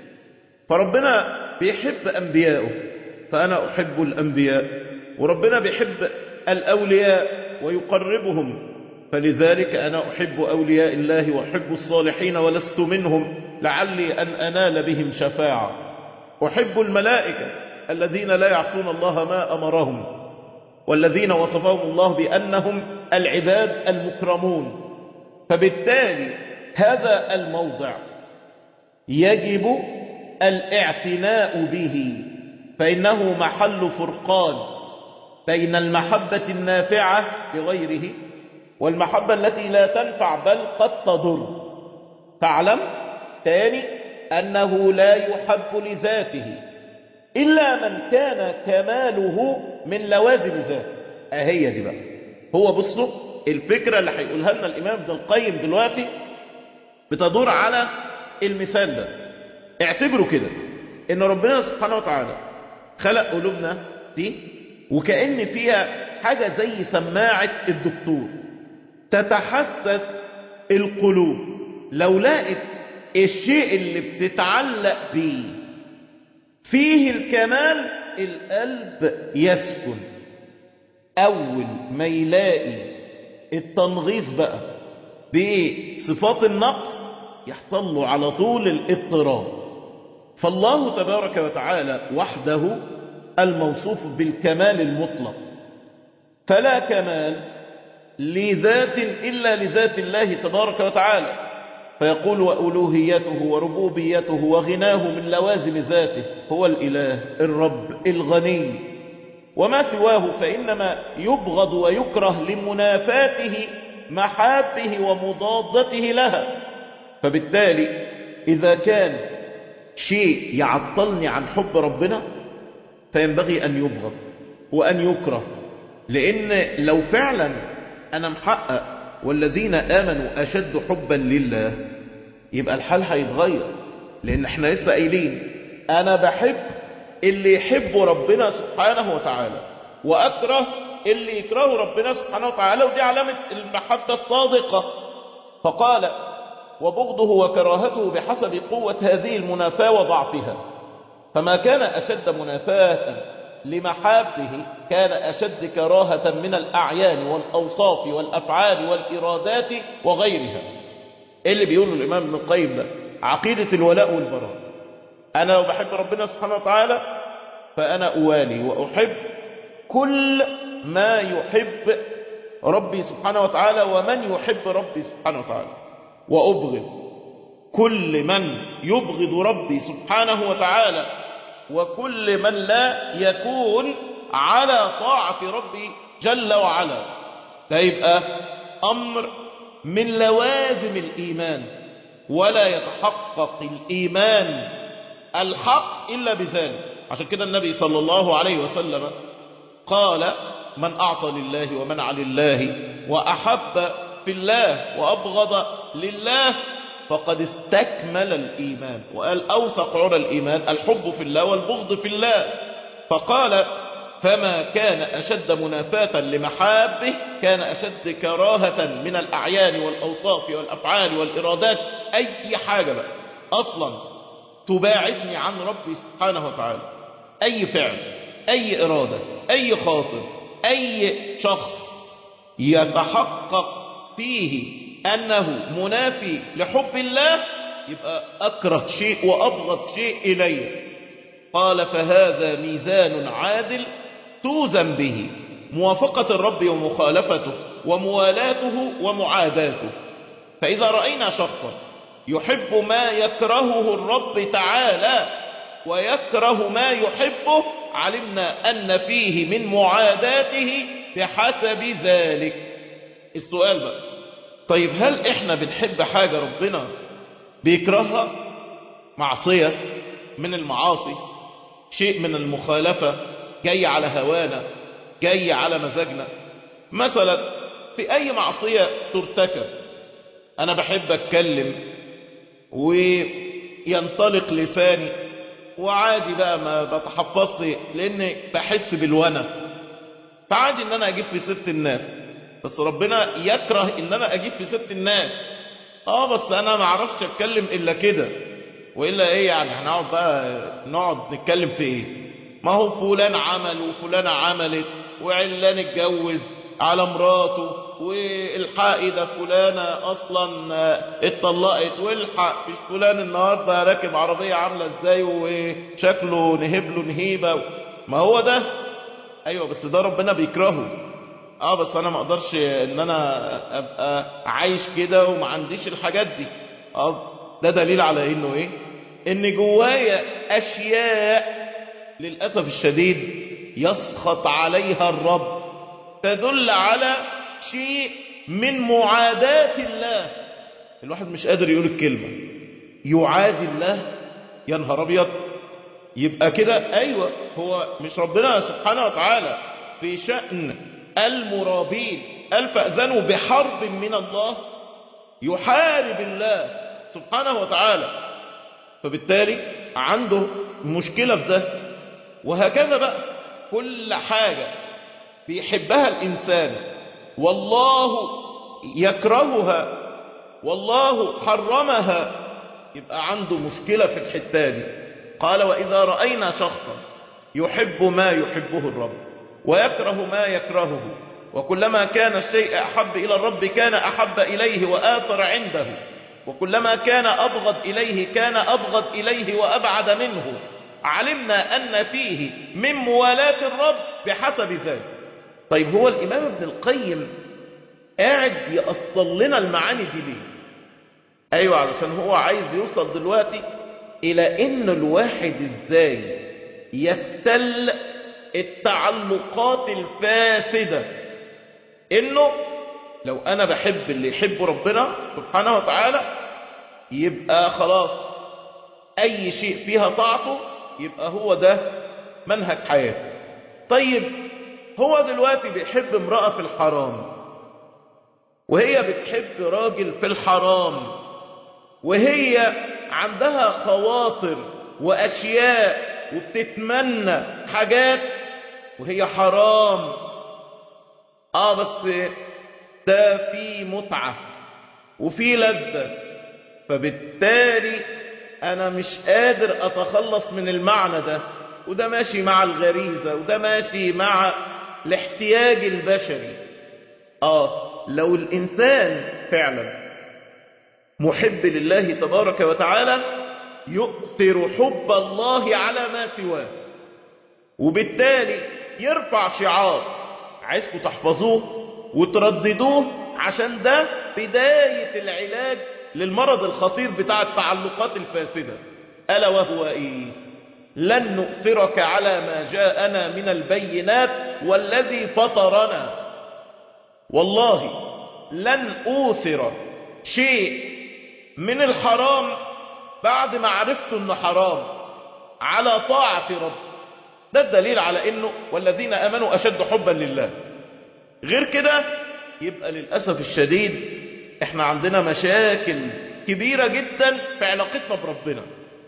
فربنا بيحب أنبياءه فأنا أحب الأنبياء وربنا بيحب الأولياء ويقربهم فلذلك أنا أحب أولياء الله وأحب الصالحين ولست منهم لعلي أن أنال بهم شفاعة أحب الملائكة الذين لا يعصون الله ما أمرهم والذين وصفهم الله بأنهم العباد المكرمون فبالتالي هذا الموضع يجب الاعتناء به فإنه محل فرقان بين المحبة النافعة لغيره والمحبة التي لا تنفع بل قد تضر فاعلم تاني أنه لا يحب لذاته إلا من كان كماله من لوازم ذاته أهي دي بقى هو بصوا الفكرة اللي هيقولها لنا الإمام ابن القيم دلوقتي بتدور على المثال ده اعتبروا كده ان ربنا سبحانه وتعالى خلق قلوبنا دي وكأن فيها حاجة زي سماعة الدكتور تتحسس القلوب لو لقت الشيء اللي بتتعلق بيه فيه الكمال القلب يسكن أول ما يلاقي التنغيص بقى بصفات النقص يحصل له على طول الاضطراب فالله تبارك وتعالى وحده الموصوف بالكمال المطلق فلا كمال لذات إلا لذات الله تبارك وتعالى فيقول وألوهيته وربوبيته وغناه من لوازم ذاته هو الإله الرب الغني وما سواه فإنما يبغض ويكره لمنافاته محابه ومضادته لها فبالتالي إذا كان شيء يعطلني عن حب ربنا فينبغي أن يبغض وأن يكره لأن لو فعلا أنا محقق والذين آمنوا أشد حبا لله يبقى الحال هيتغير لأن احنا لسه قايلين أنا بحب اللي يحب ربنا سبحانه وتعالى وأكره اللي يكره ربنا سبحانه وتعالى ودي علامة المحبة الصادقة فقال وبغضه وكراهته بحسب قوة هذه المنافاة وضعفها فما كان أشد منافاة لمحابه كان أشد كراهة من الأعيان والأوصاف والأفعال والإرادات وغيرها اللي بيقوله الإمام ابن القيم ده عقيدة الولاء والبراء أنا لو بحب ربنا سبحانه وتعالى فأنا أوالي وأحب كل ما يحب ربي سبحانه وتعالى ومن يحب ربي سبحانه وتعالى وأبغض كل من يبغض ربي سبحانه وتعالى وكل من لا يكون على طاعة ربي جل وعلا ده يبقى أمر من لوازم الإيمان ولا يتحقق الإيمان الحق إلا بذلك عشان كده النبي صلى الله عليه وسلم قال من أعطى لله ومنع لله وأحب في الله وأبغض لله فقد استكمل الإيمان وقال أوثق عرى الإيمان الحب في الله والبغض في الله فقال فما كان أشد منافاة لمحابه كان أشد كراهة من الأعيان والأوصاف والأفعال والإرادات أي حاجة بقى أصلا تباعدني عن ربي سبحانه وتعالى أي فعل أي إرادة أي خاطر أي شخص يتحقق فيه أنه منافي لحب الله يبقى أكره شيء وأبغض شيء إليه قال فهذا ميزان عادل توزن به موافقة الرب ومخالفته وموالاته ومعاداته فإذا رأينا شخصا يحب ما يكرهه الرب تعالى ويكره ما يحبه علمنا أن فيه من معاداته بحسب ذلك السؤال بقى طيب هل احنا بنحب حاجة ربنا بيكرهها معصية من المعاصي شيء من المخالفة جاي على هوانا جاي على مزاجنا مثلا في اي معصية ترتكب انا بحب اتكلم وينطلق لساني وعادي بقى ما بتحفظش لاني بحس بالونس فعادي ان انا اجيب في سيره الناس بس ربنا يكره ان انا اجيب في سيره الناس اه بس انا ما اعرفش اتكلم الا كده والا ايه يعني هنقعد بقى نقعد نتكلم في ايه ما هو فلان عمل وفلانة عملت وعلان اتجوز على مراته والحق ده فلانة اصلا اتطلقت والحق مش فلان النهارده راكب عربية عاملة ازاي وشكله نهب له نهيبة ما هو ده ايوه بس ده ربنا بيكرهه اه بس انا ما اقدرش ان انا ابقى عايش كده وما عنديش الحاجات دي اه ده دليل على انه ايه ان جوايا اشياء للاسف الشديد يسخط عليها الرب تدل على شيء من معاداة الله الواحد مش قادر يقول الكلمة يعادي الله يا نهار ابيض يبقى كده ايوه هو مش ربنا سبحانه وتعالى في شأن المرابين قال فأذنوا بحرب من الله يحارب الله سبحانه وتعالى فبالتالي عنده مشكلة في ده وهكذا بقى كل حاجة بيحبها الإنسان والله يكرهها والله حرمها يبقى عنده مشكلة في الحتة دي قال وإذا رأينا شخصا يحب ما يحبه الرب ويكره ما يكرهه وكلما كان الشيء أحب إلى الرب كان أحب إليه وآثر عنده وكلما كان أبغض إليه كان أبغض إليه وأبعد منه علمنا أن فيه من موالاة الرب بحسب ذلك طيب هو الإمام ابن القيم قاعد يأصل لنا المعاني دي ليه أيوة علشان هو عايز يوصل دلوقتي إلى إن الواحد إزاي يستل التعلقات الفاسدة إنه لو أنا بحب اللي يحب ربنا سبحانه وتعالى يبقى خلاص أي شيء فيها طاعته يبقى هو ده منهج حياته طيب هو دلوقتي بيحب امرأة في الحرام وهي بتحب راجل في الحرام وهي عندها خواطر وأشياء وبتتمنى حاجات وهي حرام اه بس ده في متعة وفي لذة فبالتالي انا مش قادر اتخلص من المعنى ده وده ماشي مع الغريزة وده ماشي مع الاحتياج البشري اه لو الانسان فعلا محب لله تبارك وتعالى يؤثر حب الله على ما سواه وبالتالي يرفع شعار عايزكم تحفظوه وترددوه عشان ده بداية العلاج للمرض الخطير بتاع التعلقات الفاسدة ألا وهو إيه لن نؤثرك على ما جاءنا من البينات والذي فطرنا والله لن أوثر شيء من الحرام بعد ما عرفت انه حرام على طاعة رب ده الدليل على انه والذين امنوا اشد حبا لله غير كده يبقى للأسف الشديد احنا عندنا مشاكل كبيرة جدا في علاقتنا بربنا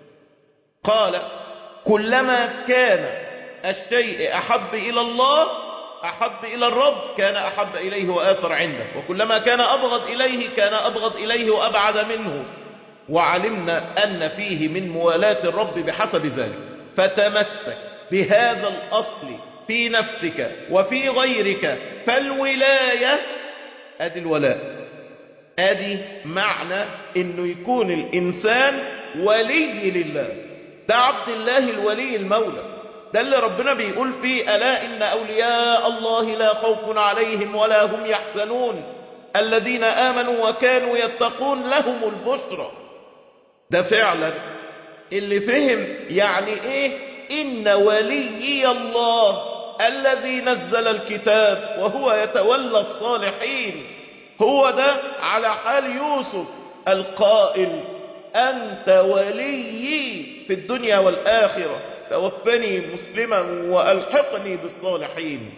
قال كلما كان الشيء أحب إلى الله أحب إلى الرب كان أحب إليه وآثر عنده وكلما كان أبغض إليه كان أبغض إليه وأبعد منه وعلمنا أن فيه من موالاة الرب بحسب ذلك فتمسك بهذا الأصل في نفسك وفي غيرك فالولاية أدي الولاء أدي معنى أنه يكون الإنسان ولي لله ده عبد الله الولي المولى ده اللي ربنا بيقول فيه ألا إن أولياء الله لا خوف عليهم ولا هم يحزنون الذين آمنوا وكانوا يتقون لهم البشرى ده فعلا اللي فهم يعني ايه إن وليي الله الذي نزل الكتاب وهو يتولى الصالحين هو ده على حال يوسف القائل أنت وليي في الدنيا والآخرة توفني مسلما وألحقني بالصالحين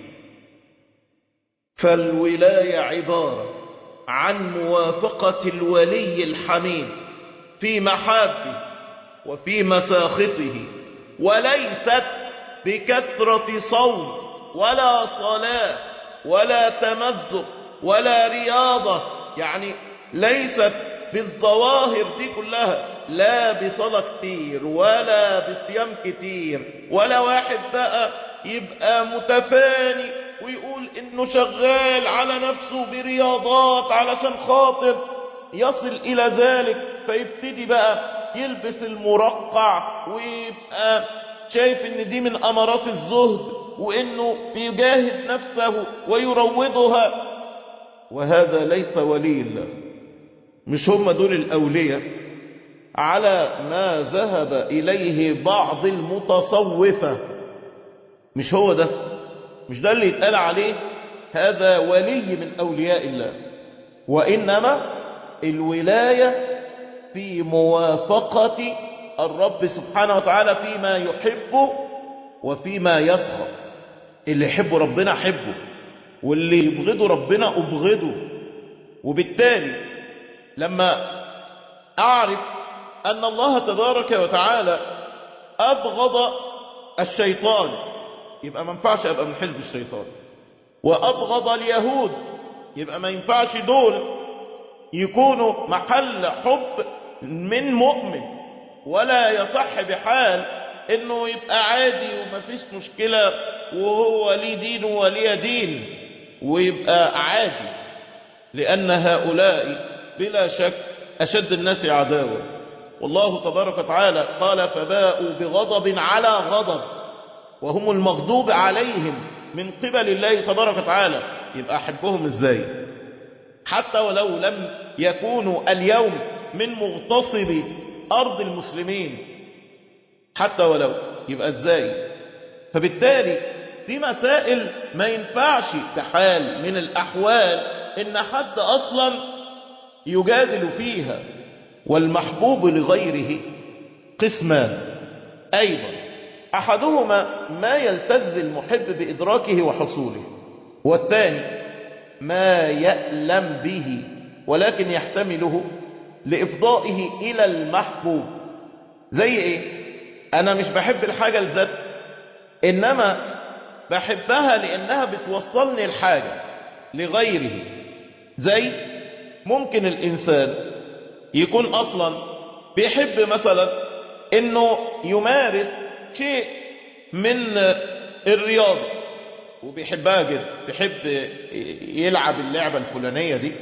فالولاية عبارة عن موافقة الولي الحميد في محابه وفي مساخطه وليست بكثرة صوم ولا صلاة ولا تمزق ولا رياضة يعني ليست بالظواهر دي كلها لا بصلاة كتير ولا بصيام كتير ولا واحد بقى يبقى متفاني ويقول انه شغال على نفسه برياضات علشان خاطر يصل الى ذلك فيبتدي بقى يلبس المرقع ويبقى شايف ان دي من امارات الزهد وانه بيجاهد نفسه ويروضها وهذا ليس ولي الله مش هم دول الأولياء على ما ذهب إليه بعض المتصوفة مش هو ده مش ده اللي يتقال عليه هذا ولي من أولياء الله وإنما الولاية في موافقة الرب سبحانه وتعالى فيما يحبه وفيما يسخط اللي يحب ربنا حبه واللي يبغضه ربنا أبغضه وبالتالي لما أعرف أن الله تبارك وتعالى أبغض الشيطان يبقى ما ينفعش أبقى من حزب الشيطان وأبغض اليهود يبقى ما ينفعش دول يكونوا محل حب من مؤمن ولا يصح بحال انه يبقى عادي وما فيش مشكلة وهو ليه دين وليه دين ويبقى عادي لأن هؤلاء بلا شك أشد الناس عداوة والله تبارك وتعالى قال فباءوا بغضب على غضب وهم المغضوب عليهم من قبل الله تبارك وتعالى يبقى أحبهم إزاي حتى ولو لم يكونوا اليوم من مغتصب أرض المسلمين حتى ولو يبقى إزاي فبالتالي في مسائل ما ينفعش بحال من الأحوال إن حد أصلا يجادل فيها والمحبوب لغيره قسمان أيضا أحدهما ما يلتز المحب بإدراكه وحصوله والثاني ما يألم به ولكن يحتمله لإفضائه إلى المحبوب زي إيه أنا مش بحب الحاجة لذات إنما بحبها لأنها بتوصلني الحاجة لغيره زي ممكن الإنسان يكون أصلا بيحب مثلا إنه يمارس شيء من الرياضة وبيحبها جدا بيحب يلعب اللعبة الفلانية دي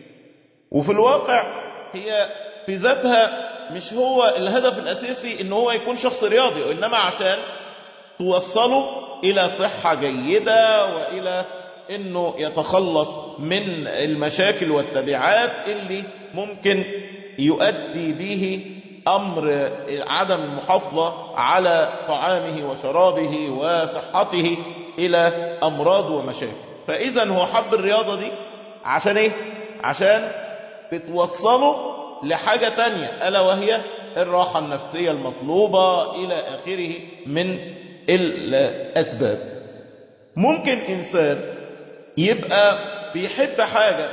وفي الواقع هي في ذاتها مش هو الهدف الأساسي إن هو يكون شخص رياضي وإنما عشان توصله إلى صحة جيدة وإلى إنه يتخلص من المشاكل والتبعات اللي ممكن يؤدي به أمر عدم المحافظة على طعامه وشرابه وصحته إلى أمراض ومشاكل فإذا هو حب الرياضة دي عشان إيه؟ عشان بتوصله لحاجة تانية ألا وهي الراحة النفسية المطلوبة إلى آخره من الأسباب ممكن إنسان يبقى بيحب حاجة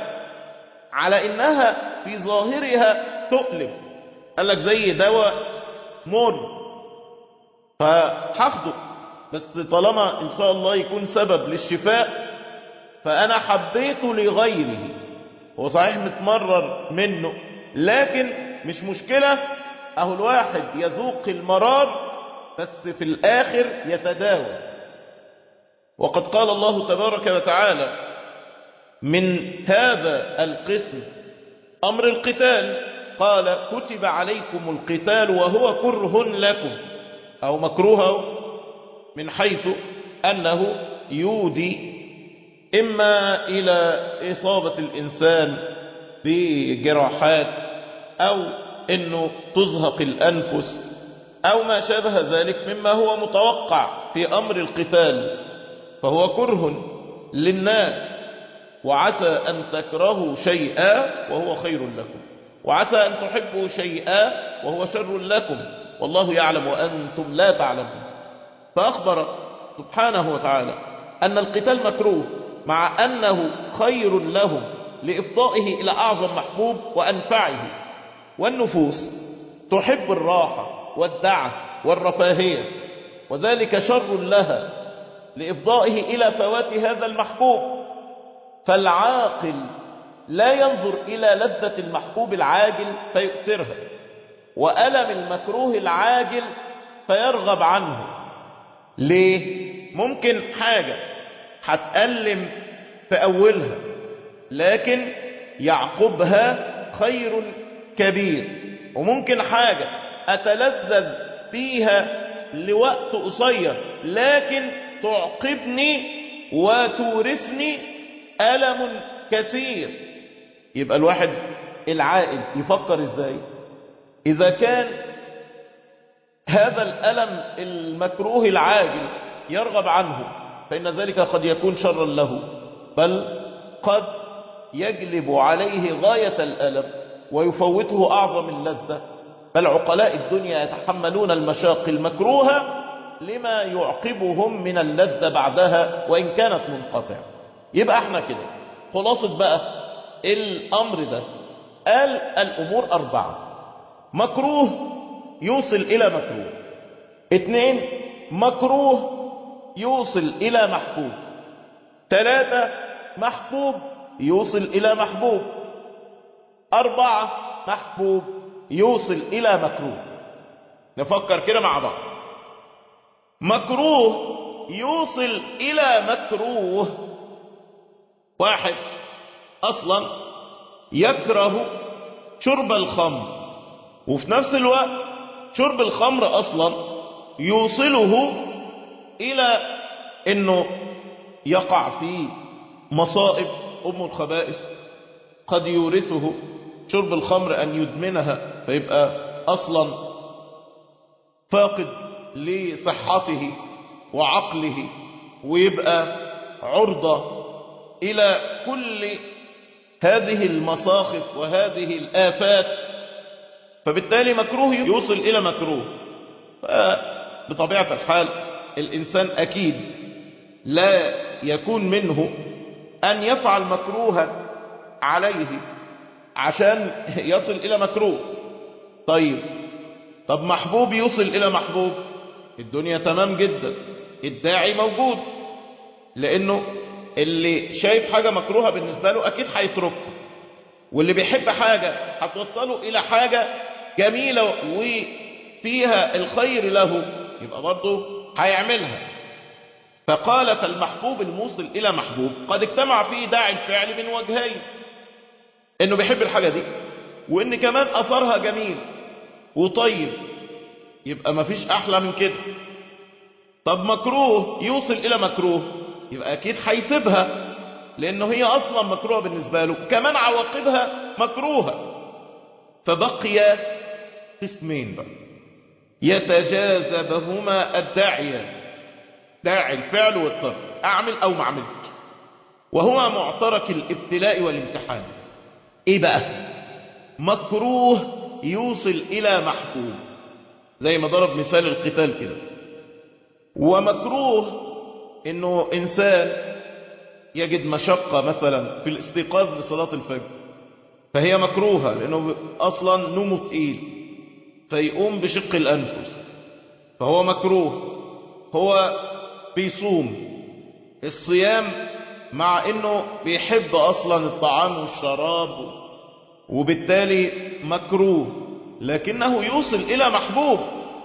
على إنها في ظاهرها تؤلم قال لك زي دواء مر فهاخده بس طالما إن شاء الله يكون سبب للشفاء فأنا حبيته لغيره هو صحيح متمرر منه لكن مش مشكلة أهو الواحد يذوق المرار بس في الآخر يتداوى وقد قال الله تبارك وتعالى من هذا القسم أمر القتال قال كتب عليكم القتال وهو كره لكم أو مكروه من حيث أنه يودي إما إلى إصابة الإنسان بجراحات أو أنه تزهق الأنفس أو ما شابه ذلك مما هو متوقع في أمر القتال فهو كره للناس وعسى أن تكرهوا شيئا وهو خير لكم وعسى أن تحبوا شيئا وهو شر لكم والله يعلم وأنتم لا تعلمون فأخبر سبحانه وتعالى أن القتال مكروه مع أنه خير لهم لإفضائه إلى أعظم محبوب وأنفعه والنفوس تحب الراحة والدعة والرفاهية وذلك شر لها لإفضائه إلى فوات هذا المحبوب فالعاقل لا ينظر إلى لذة المحبوب العاجل فيؤثرها وألم المكروه العاجل فيرغب عنه ليه؟ ممكن حاجة هتألم في أولها لكن يعقبها خير كبير وممكن حاجة أتلذذ فيها لوقت قصير لكن تعقبني وتورثني ألم كثير يبقى الواحد العائل يفكر ازاي إذا كان هذا الألم المكروه العاجل يرغب عنه فإن ذلك قد يكون شرا له بل قد يجلب عليه غاية الألم ويفوته أعظم اللذة بل عقلاء الدنيا يتحملون المشاق المكروهة لما يعقبهم من اللذة بعدها وإن كانت منقطعة يبقى احنا كده خلاصة بقى الأمر ده قال الأمور أربعة مكروه يوصل إلى مكروه اثنين مكروه يوصل إلى محبوب ثلاثة محبوب يوصل إلى محبوب أربعة محبوب يوصل إلى مكروه نفكر كده مع بعض مكروه يوصل إلى مكروه واحد أصلا يكره شرب الخمر وفي نفس الوقت شرب الخمر أصلا يوصله إلى أنه يقع في مصائب أم الخبائث قد يورثه شرب الخمر أن يدمنها فيبقى أصلا فاقد لصحته وعقله ويبقى عرضة إلى كل هذه المصاخف وهذه الآفات فبالتالي مكروه يوصل إلى مكروه بطبيعة الحال الإنسان أكيد لا يكون منه أن يفعل مكروها عليه عشان يصل إلى مكروه طيب طب محبوب يوصل إلى محبوب الدنيا تمام جدا الداعي موجود لأنه اللي شايف حاجة مكروهة بالنسبة له أكيد هيتركها واللي بيحب حاجة هتوصله إلى حاجة جميلة وفيها الخير له يبقى برضه هيعملها فقال فالمحبوب الموصل إلى محبوب قد اجتمع فيه داعي الفعل من وجهين إنه بيحب الحاجة دي وإن كمان أثرها جميل وطيب يبقى مفيش أحلى من كده طب مكروه يوصل إلى مكروه يبقى أكيد هيسيبها لأنه هي أصلا مكروهة بالنسبة له كمان عواقبها مكروهة فبقي قسمين بقى يتجاذبهما الداعية داعي الفعل والترك أعمل أو ما أعملش وهو معترك الابتلاء والامتحان إيه بقى مكروه يوصل إلى محبوب زي ما ضرب مثال القتال كده ومكروه إنه إنسان يجد مشقة مثلا في الاستيقاظ لصلاة الفجر فهي مكروهة لأنه أصلا نومه تقيل فيقوم بشق الأنفس فهو مكروه هو بيصوم الصيام مع انه بيحب اصلا الطعام والشراب وبالتالي مكروه لكنه يوصل الى محبوب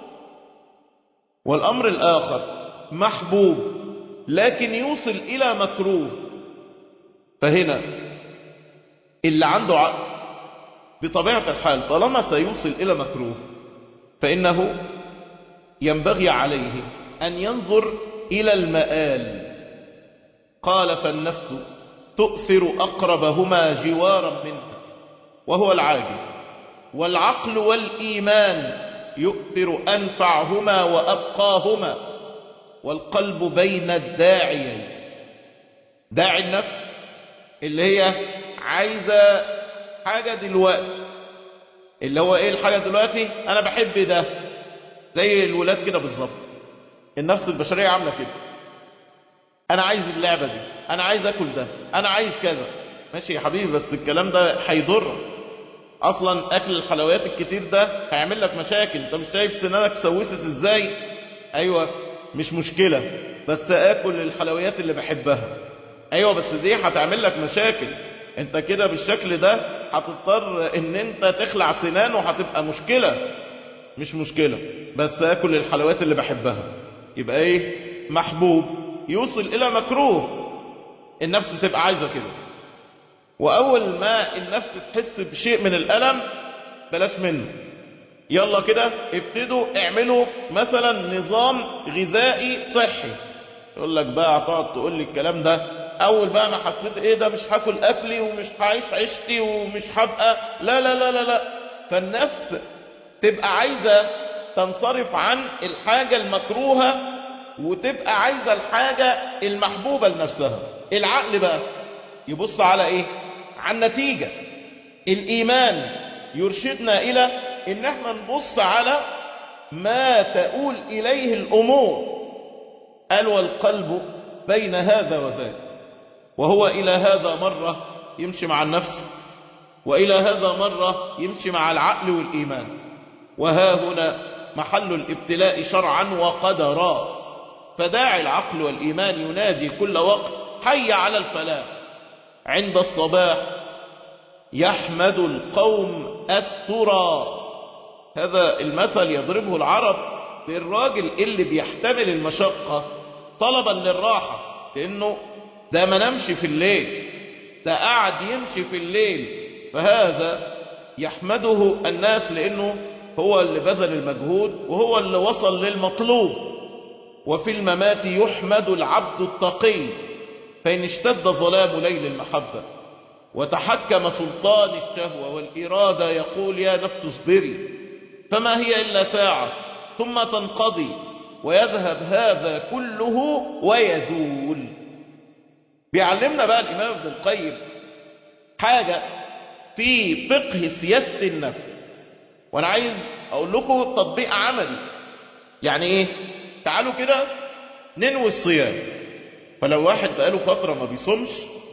والامر الاخر محبوب لكن يوصل الى مكروه فهنا اللي عنده عقل بطبيعة الحال طالما سيوصل الى مكروه فانه ينبغي عليه ان ينظر إلى المآل قال فالنفس تؤثر أقربهما جوارا منها وهو العاجز والعقل والإيمان يؤثر أنفعهما وأبقاهما والقلب بين الداعيين داعي النفس اللي هي عايزة حاجة دلوقتي اللي هو ايه الحاجة دلوقتي انا بحب ده زي الولاد كده بالظبط النفس البشرية عاملة كده أنا عايز اللعبة دي أنا عايز أكل ده أنا عايز كذا ماشي يا حبيبي بس الكلام ده هيضر أصلا أكل الحلويات الكتير ده هيعمل لك مشاكل أنت مش شايف سنانك سوست إزاي أيوة مش مشكلة بس أكل الحلويات اللي بحبها أيوة بس دي هتعمل لك مشاكل أنت كده بالشكل ده هتضطر إن أنت تخلع سنان وهتبقى مشكلة مش مشكلة بس أكل الحلويات اللي بحبها يبقى ايه محبوب يوصل الى مكروه النفس تبقى عايزة كده واول ما النفس تحس بشيء من الالم بلاش منه يلا كده ابتدوا اعملوا مثلا نظام غذائي صحي يقول لك بقى هتقعد تقول لي الكلام ده اول بقى انا حسيت ايه ده مش هاكل اكلي ومش هعيش عيشتي ومش هبقى لا لا لا لا لا فالنفس تبقى عايزة تنصرف عن الحاجة المكروهة وتبقى عايزة الحاجة المحبوبة لنفسها العقل بقى يبص على ايه عن نتيجة الإيمان يرشدنا إلى إن احنا نبص على ما تؤول إليه الأمور قال والقلب بين هذا وذاك وهو إلى هذا مرة يمشي مع النفس وإلى هذا مرة يمشي مع العقل والإيمان وها هنا محل الابتلاء شرعا وقدرا فداعي العقل والإيمان ينادي كل وقت حي على الفلاح عند الصباح يحمد القوم أسترا هذا المثل يضربه العرب للراجل اللي بيحتمل المشقة طلبا للراحة لأنه ده ما نمشي في الليل ده قاعد يمشي في الليل فهذا يحمده الناس لأنه هو اللي بذل المجهود وهو اللي وصل للمطلوب وفي الممات يحمد العبد التقي فإن اشتد ظلام ليل المحبة وتحكم سلطان الشهوة والإرادة يقول يا نفس اصبري فما هي إلا ساعة ثم تنقضي ويذهب هذا كله ويزول بيعلمنا بقى الإمام ابن القيم حاجة في فقه سياسة النفس وأنا عايز أقول لكم تطبيق عملي يعني إيه تعالوا كده ننوي الصيام فلو واحد بقاله فترة ما بيصومش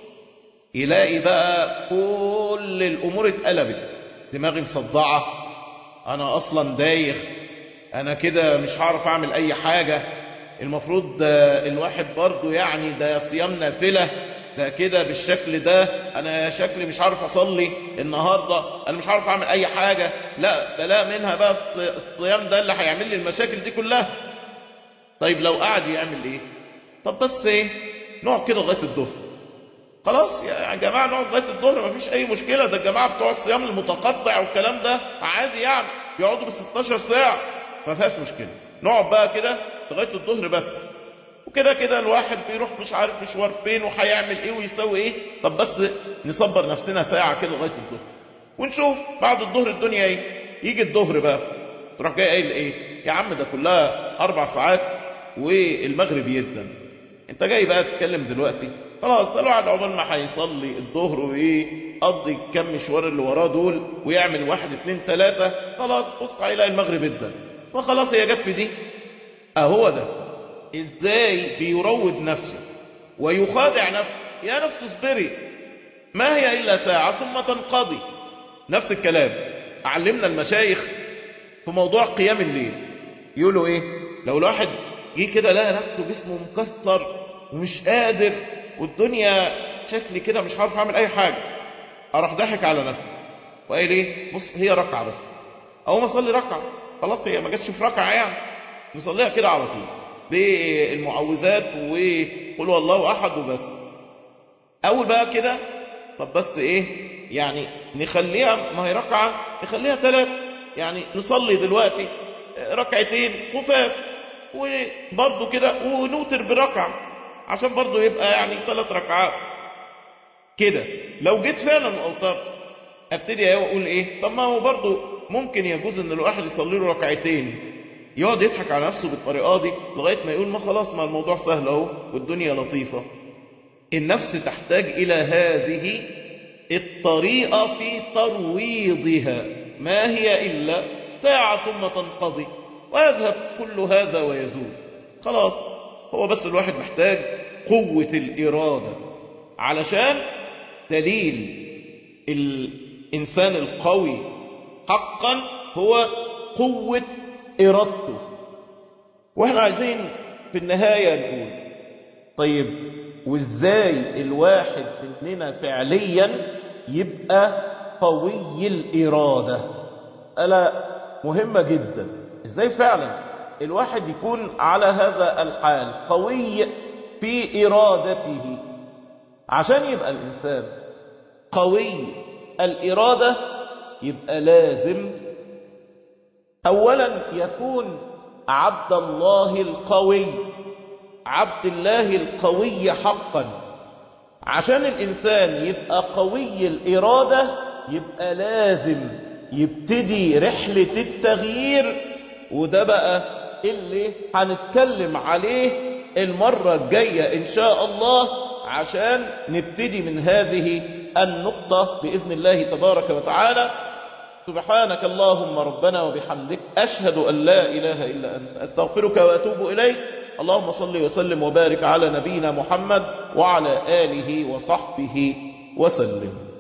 يلاقي بقى كل الأمور اتقلبت دماغي مصدعة أنا أصلا دايخ أنا كده مش هعرف أعمل أي حاجة المفروض ده الواحد برضه يعني ده صيام نافلة ده كده بالشكل ده أنا شكلي مش عارف أصلي النهاردة أنا مش عارف أعمل أي حاجة لا ده لا منها بقى الصيام ده اللي هيعمل لي المشاكل دي كلها طيب لو قعد يعمل إيه طب بس إيه نقعد كده لغاية الظهر خلاص يا جماعة نقعد لغاية الظهر مفيش أي مشكلة ده الجماعة بتوع الصيام المتقطع والكلام ده عادي يعني يقعدوا ب 16 ساعة ما فيهاش مشكلة نقعد بقى كده لغاية الظهر بس وكده كده الواحد بيروح مش عارف مشوار فين وهيعمل ايه ويسوي ايه طب بس نصبر نفسنا ساعة كده لغاية الظهر ونشوف بعد الظهر الدنيا ايه يجي الظهر بقى تروح جاي قايل ايه يا عم ده كلها اربع ساعات والمغرب يدن انت جاي بقى تتكلم دلوقتي خلاص ده الواحد عقبال ما هيصلي الظهر ويقضي كم مشوار اللي وراه دول ويعمل واحد اتنين تلاتة خلاص بص هيلاقي المغرب ادن فخلاص هي جت في دي اهو ده ازاي بيروض نفسه ويخادع نفسه يا نفس اصبري ما هي الا ساعة ثم تنقضي نفس الكلام علمنا المشايخ في موضوع قيام الليل يقولوا ايه لو الواحد جه كده لقى نفسه جسمه مكسر ومش قادر والدنيا شكلي كده مش عارف اعمل اي حاجة اروح ضحك على نفسي وقال ايه بص هي ركعة بس اقوم اصلي ركعة خلاص هي ما جاتش في ركعة يعني نصليها كده على طول بالمعوذات وقل هو الله احد وبس اول بقى كده طب بس ايه يعني نخليها ما هي ركعة نخليها ثلاث يعني نصلي دلوقتي ركعتين خفاف وبرضه كده ونوتر بركعة عشان برضه يبقى يعني ثلاث ركعات كده لو جيت فعلا اوترت ابتدي اقول ايه طب ما هو برضه ممكن يجوز ان الواحد يصلي له ركعتين يقعد يضحك على نفسه بالطريقه دي لغايه ما يقول ما خلاص ما الموضوع سهل اهو والدنيا لطيفه النفس تحتاج الى هذه الطريقه في ترويضها ما هي الا ساعه ثم تنقضي ويذهب كل هذا ويزول خلاص هو بس الواحد محتاج قوه الاراده علشان دليل الانسان القوي حقا هو قوه إرادته وإحنا عايزين في النهاية نقول طيب وإزاي الواحد مننا فعليا يبقى قوي الإرادة ألا مهمة جدا إزاي فعلا الواحد يكون على هذا الحال قوي في إرادته عشان يبقى الإنسان قوي الإرادة يبقى لازم أولا يكون عبد الله القوي عبد الله القوي حقا عشان الإنسان يبقى قوي الإرادة يبقى لازم يبتدي رحلة التغيير وده بقى اللي هنتكلم عليه المرة الجاية إن شاء الله عشان نبتدي من هذه النقطة بإذن الله تبارك وتعالى سبحانك اللهم ربنا وبحمدك أشهد أن لا إله إلا أنت أستغفرك وأتوب إليك اللهم صل وسلم وبارك على نبينا محمد وعلى آله وصحبه وسلم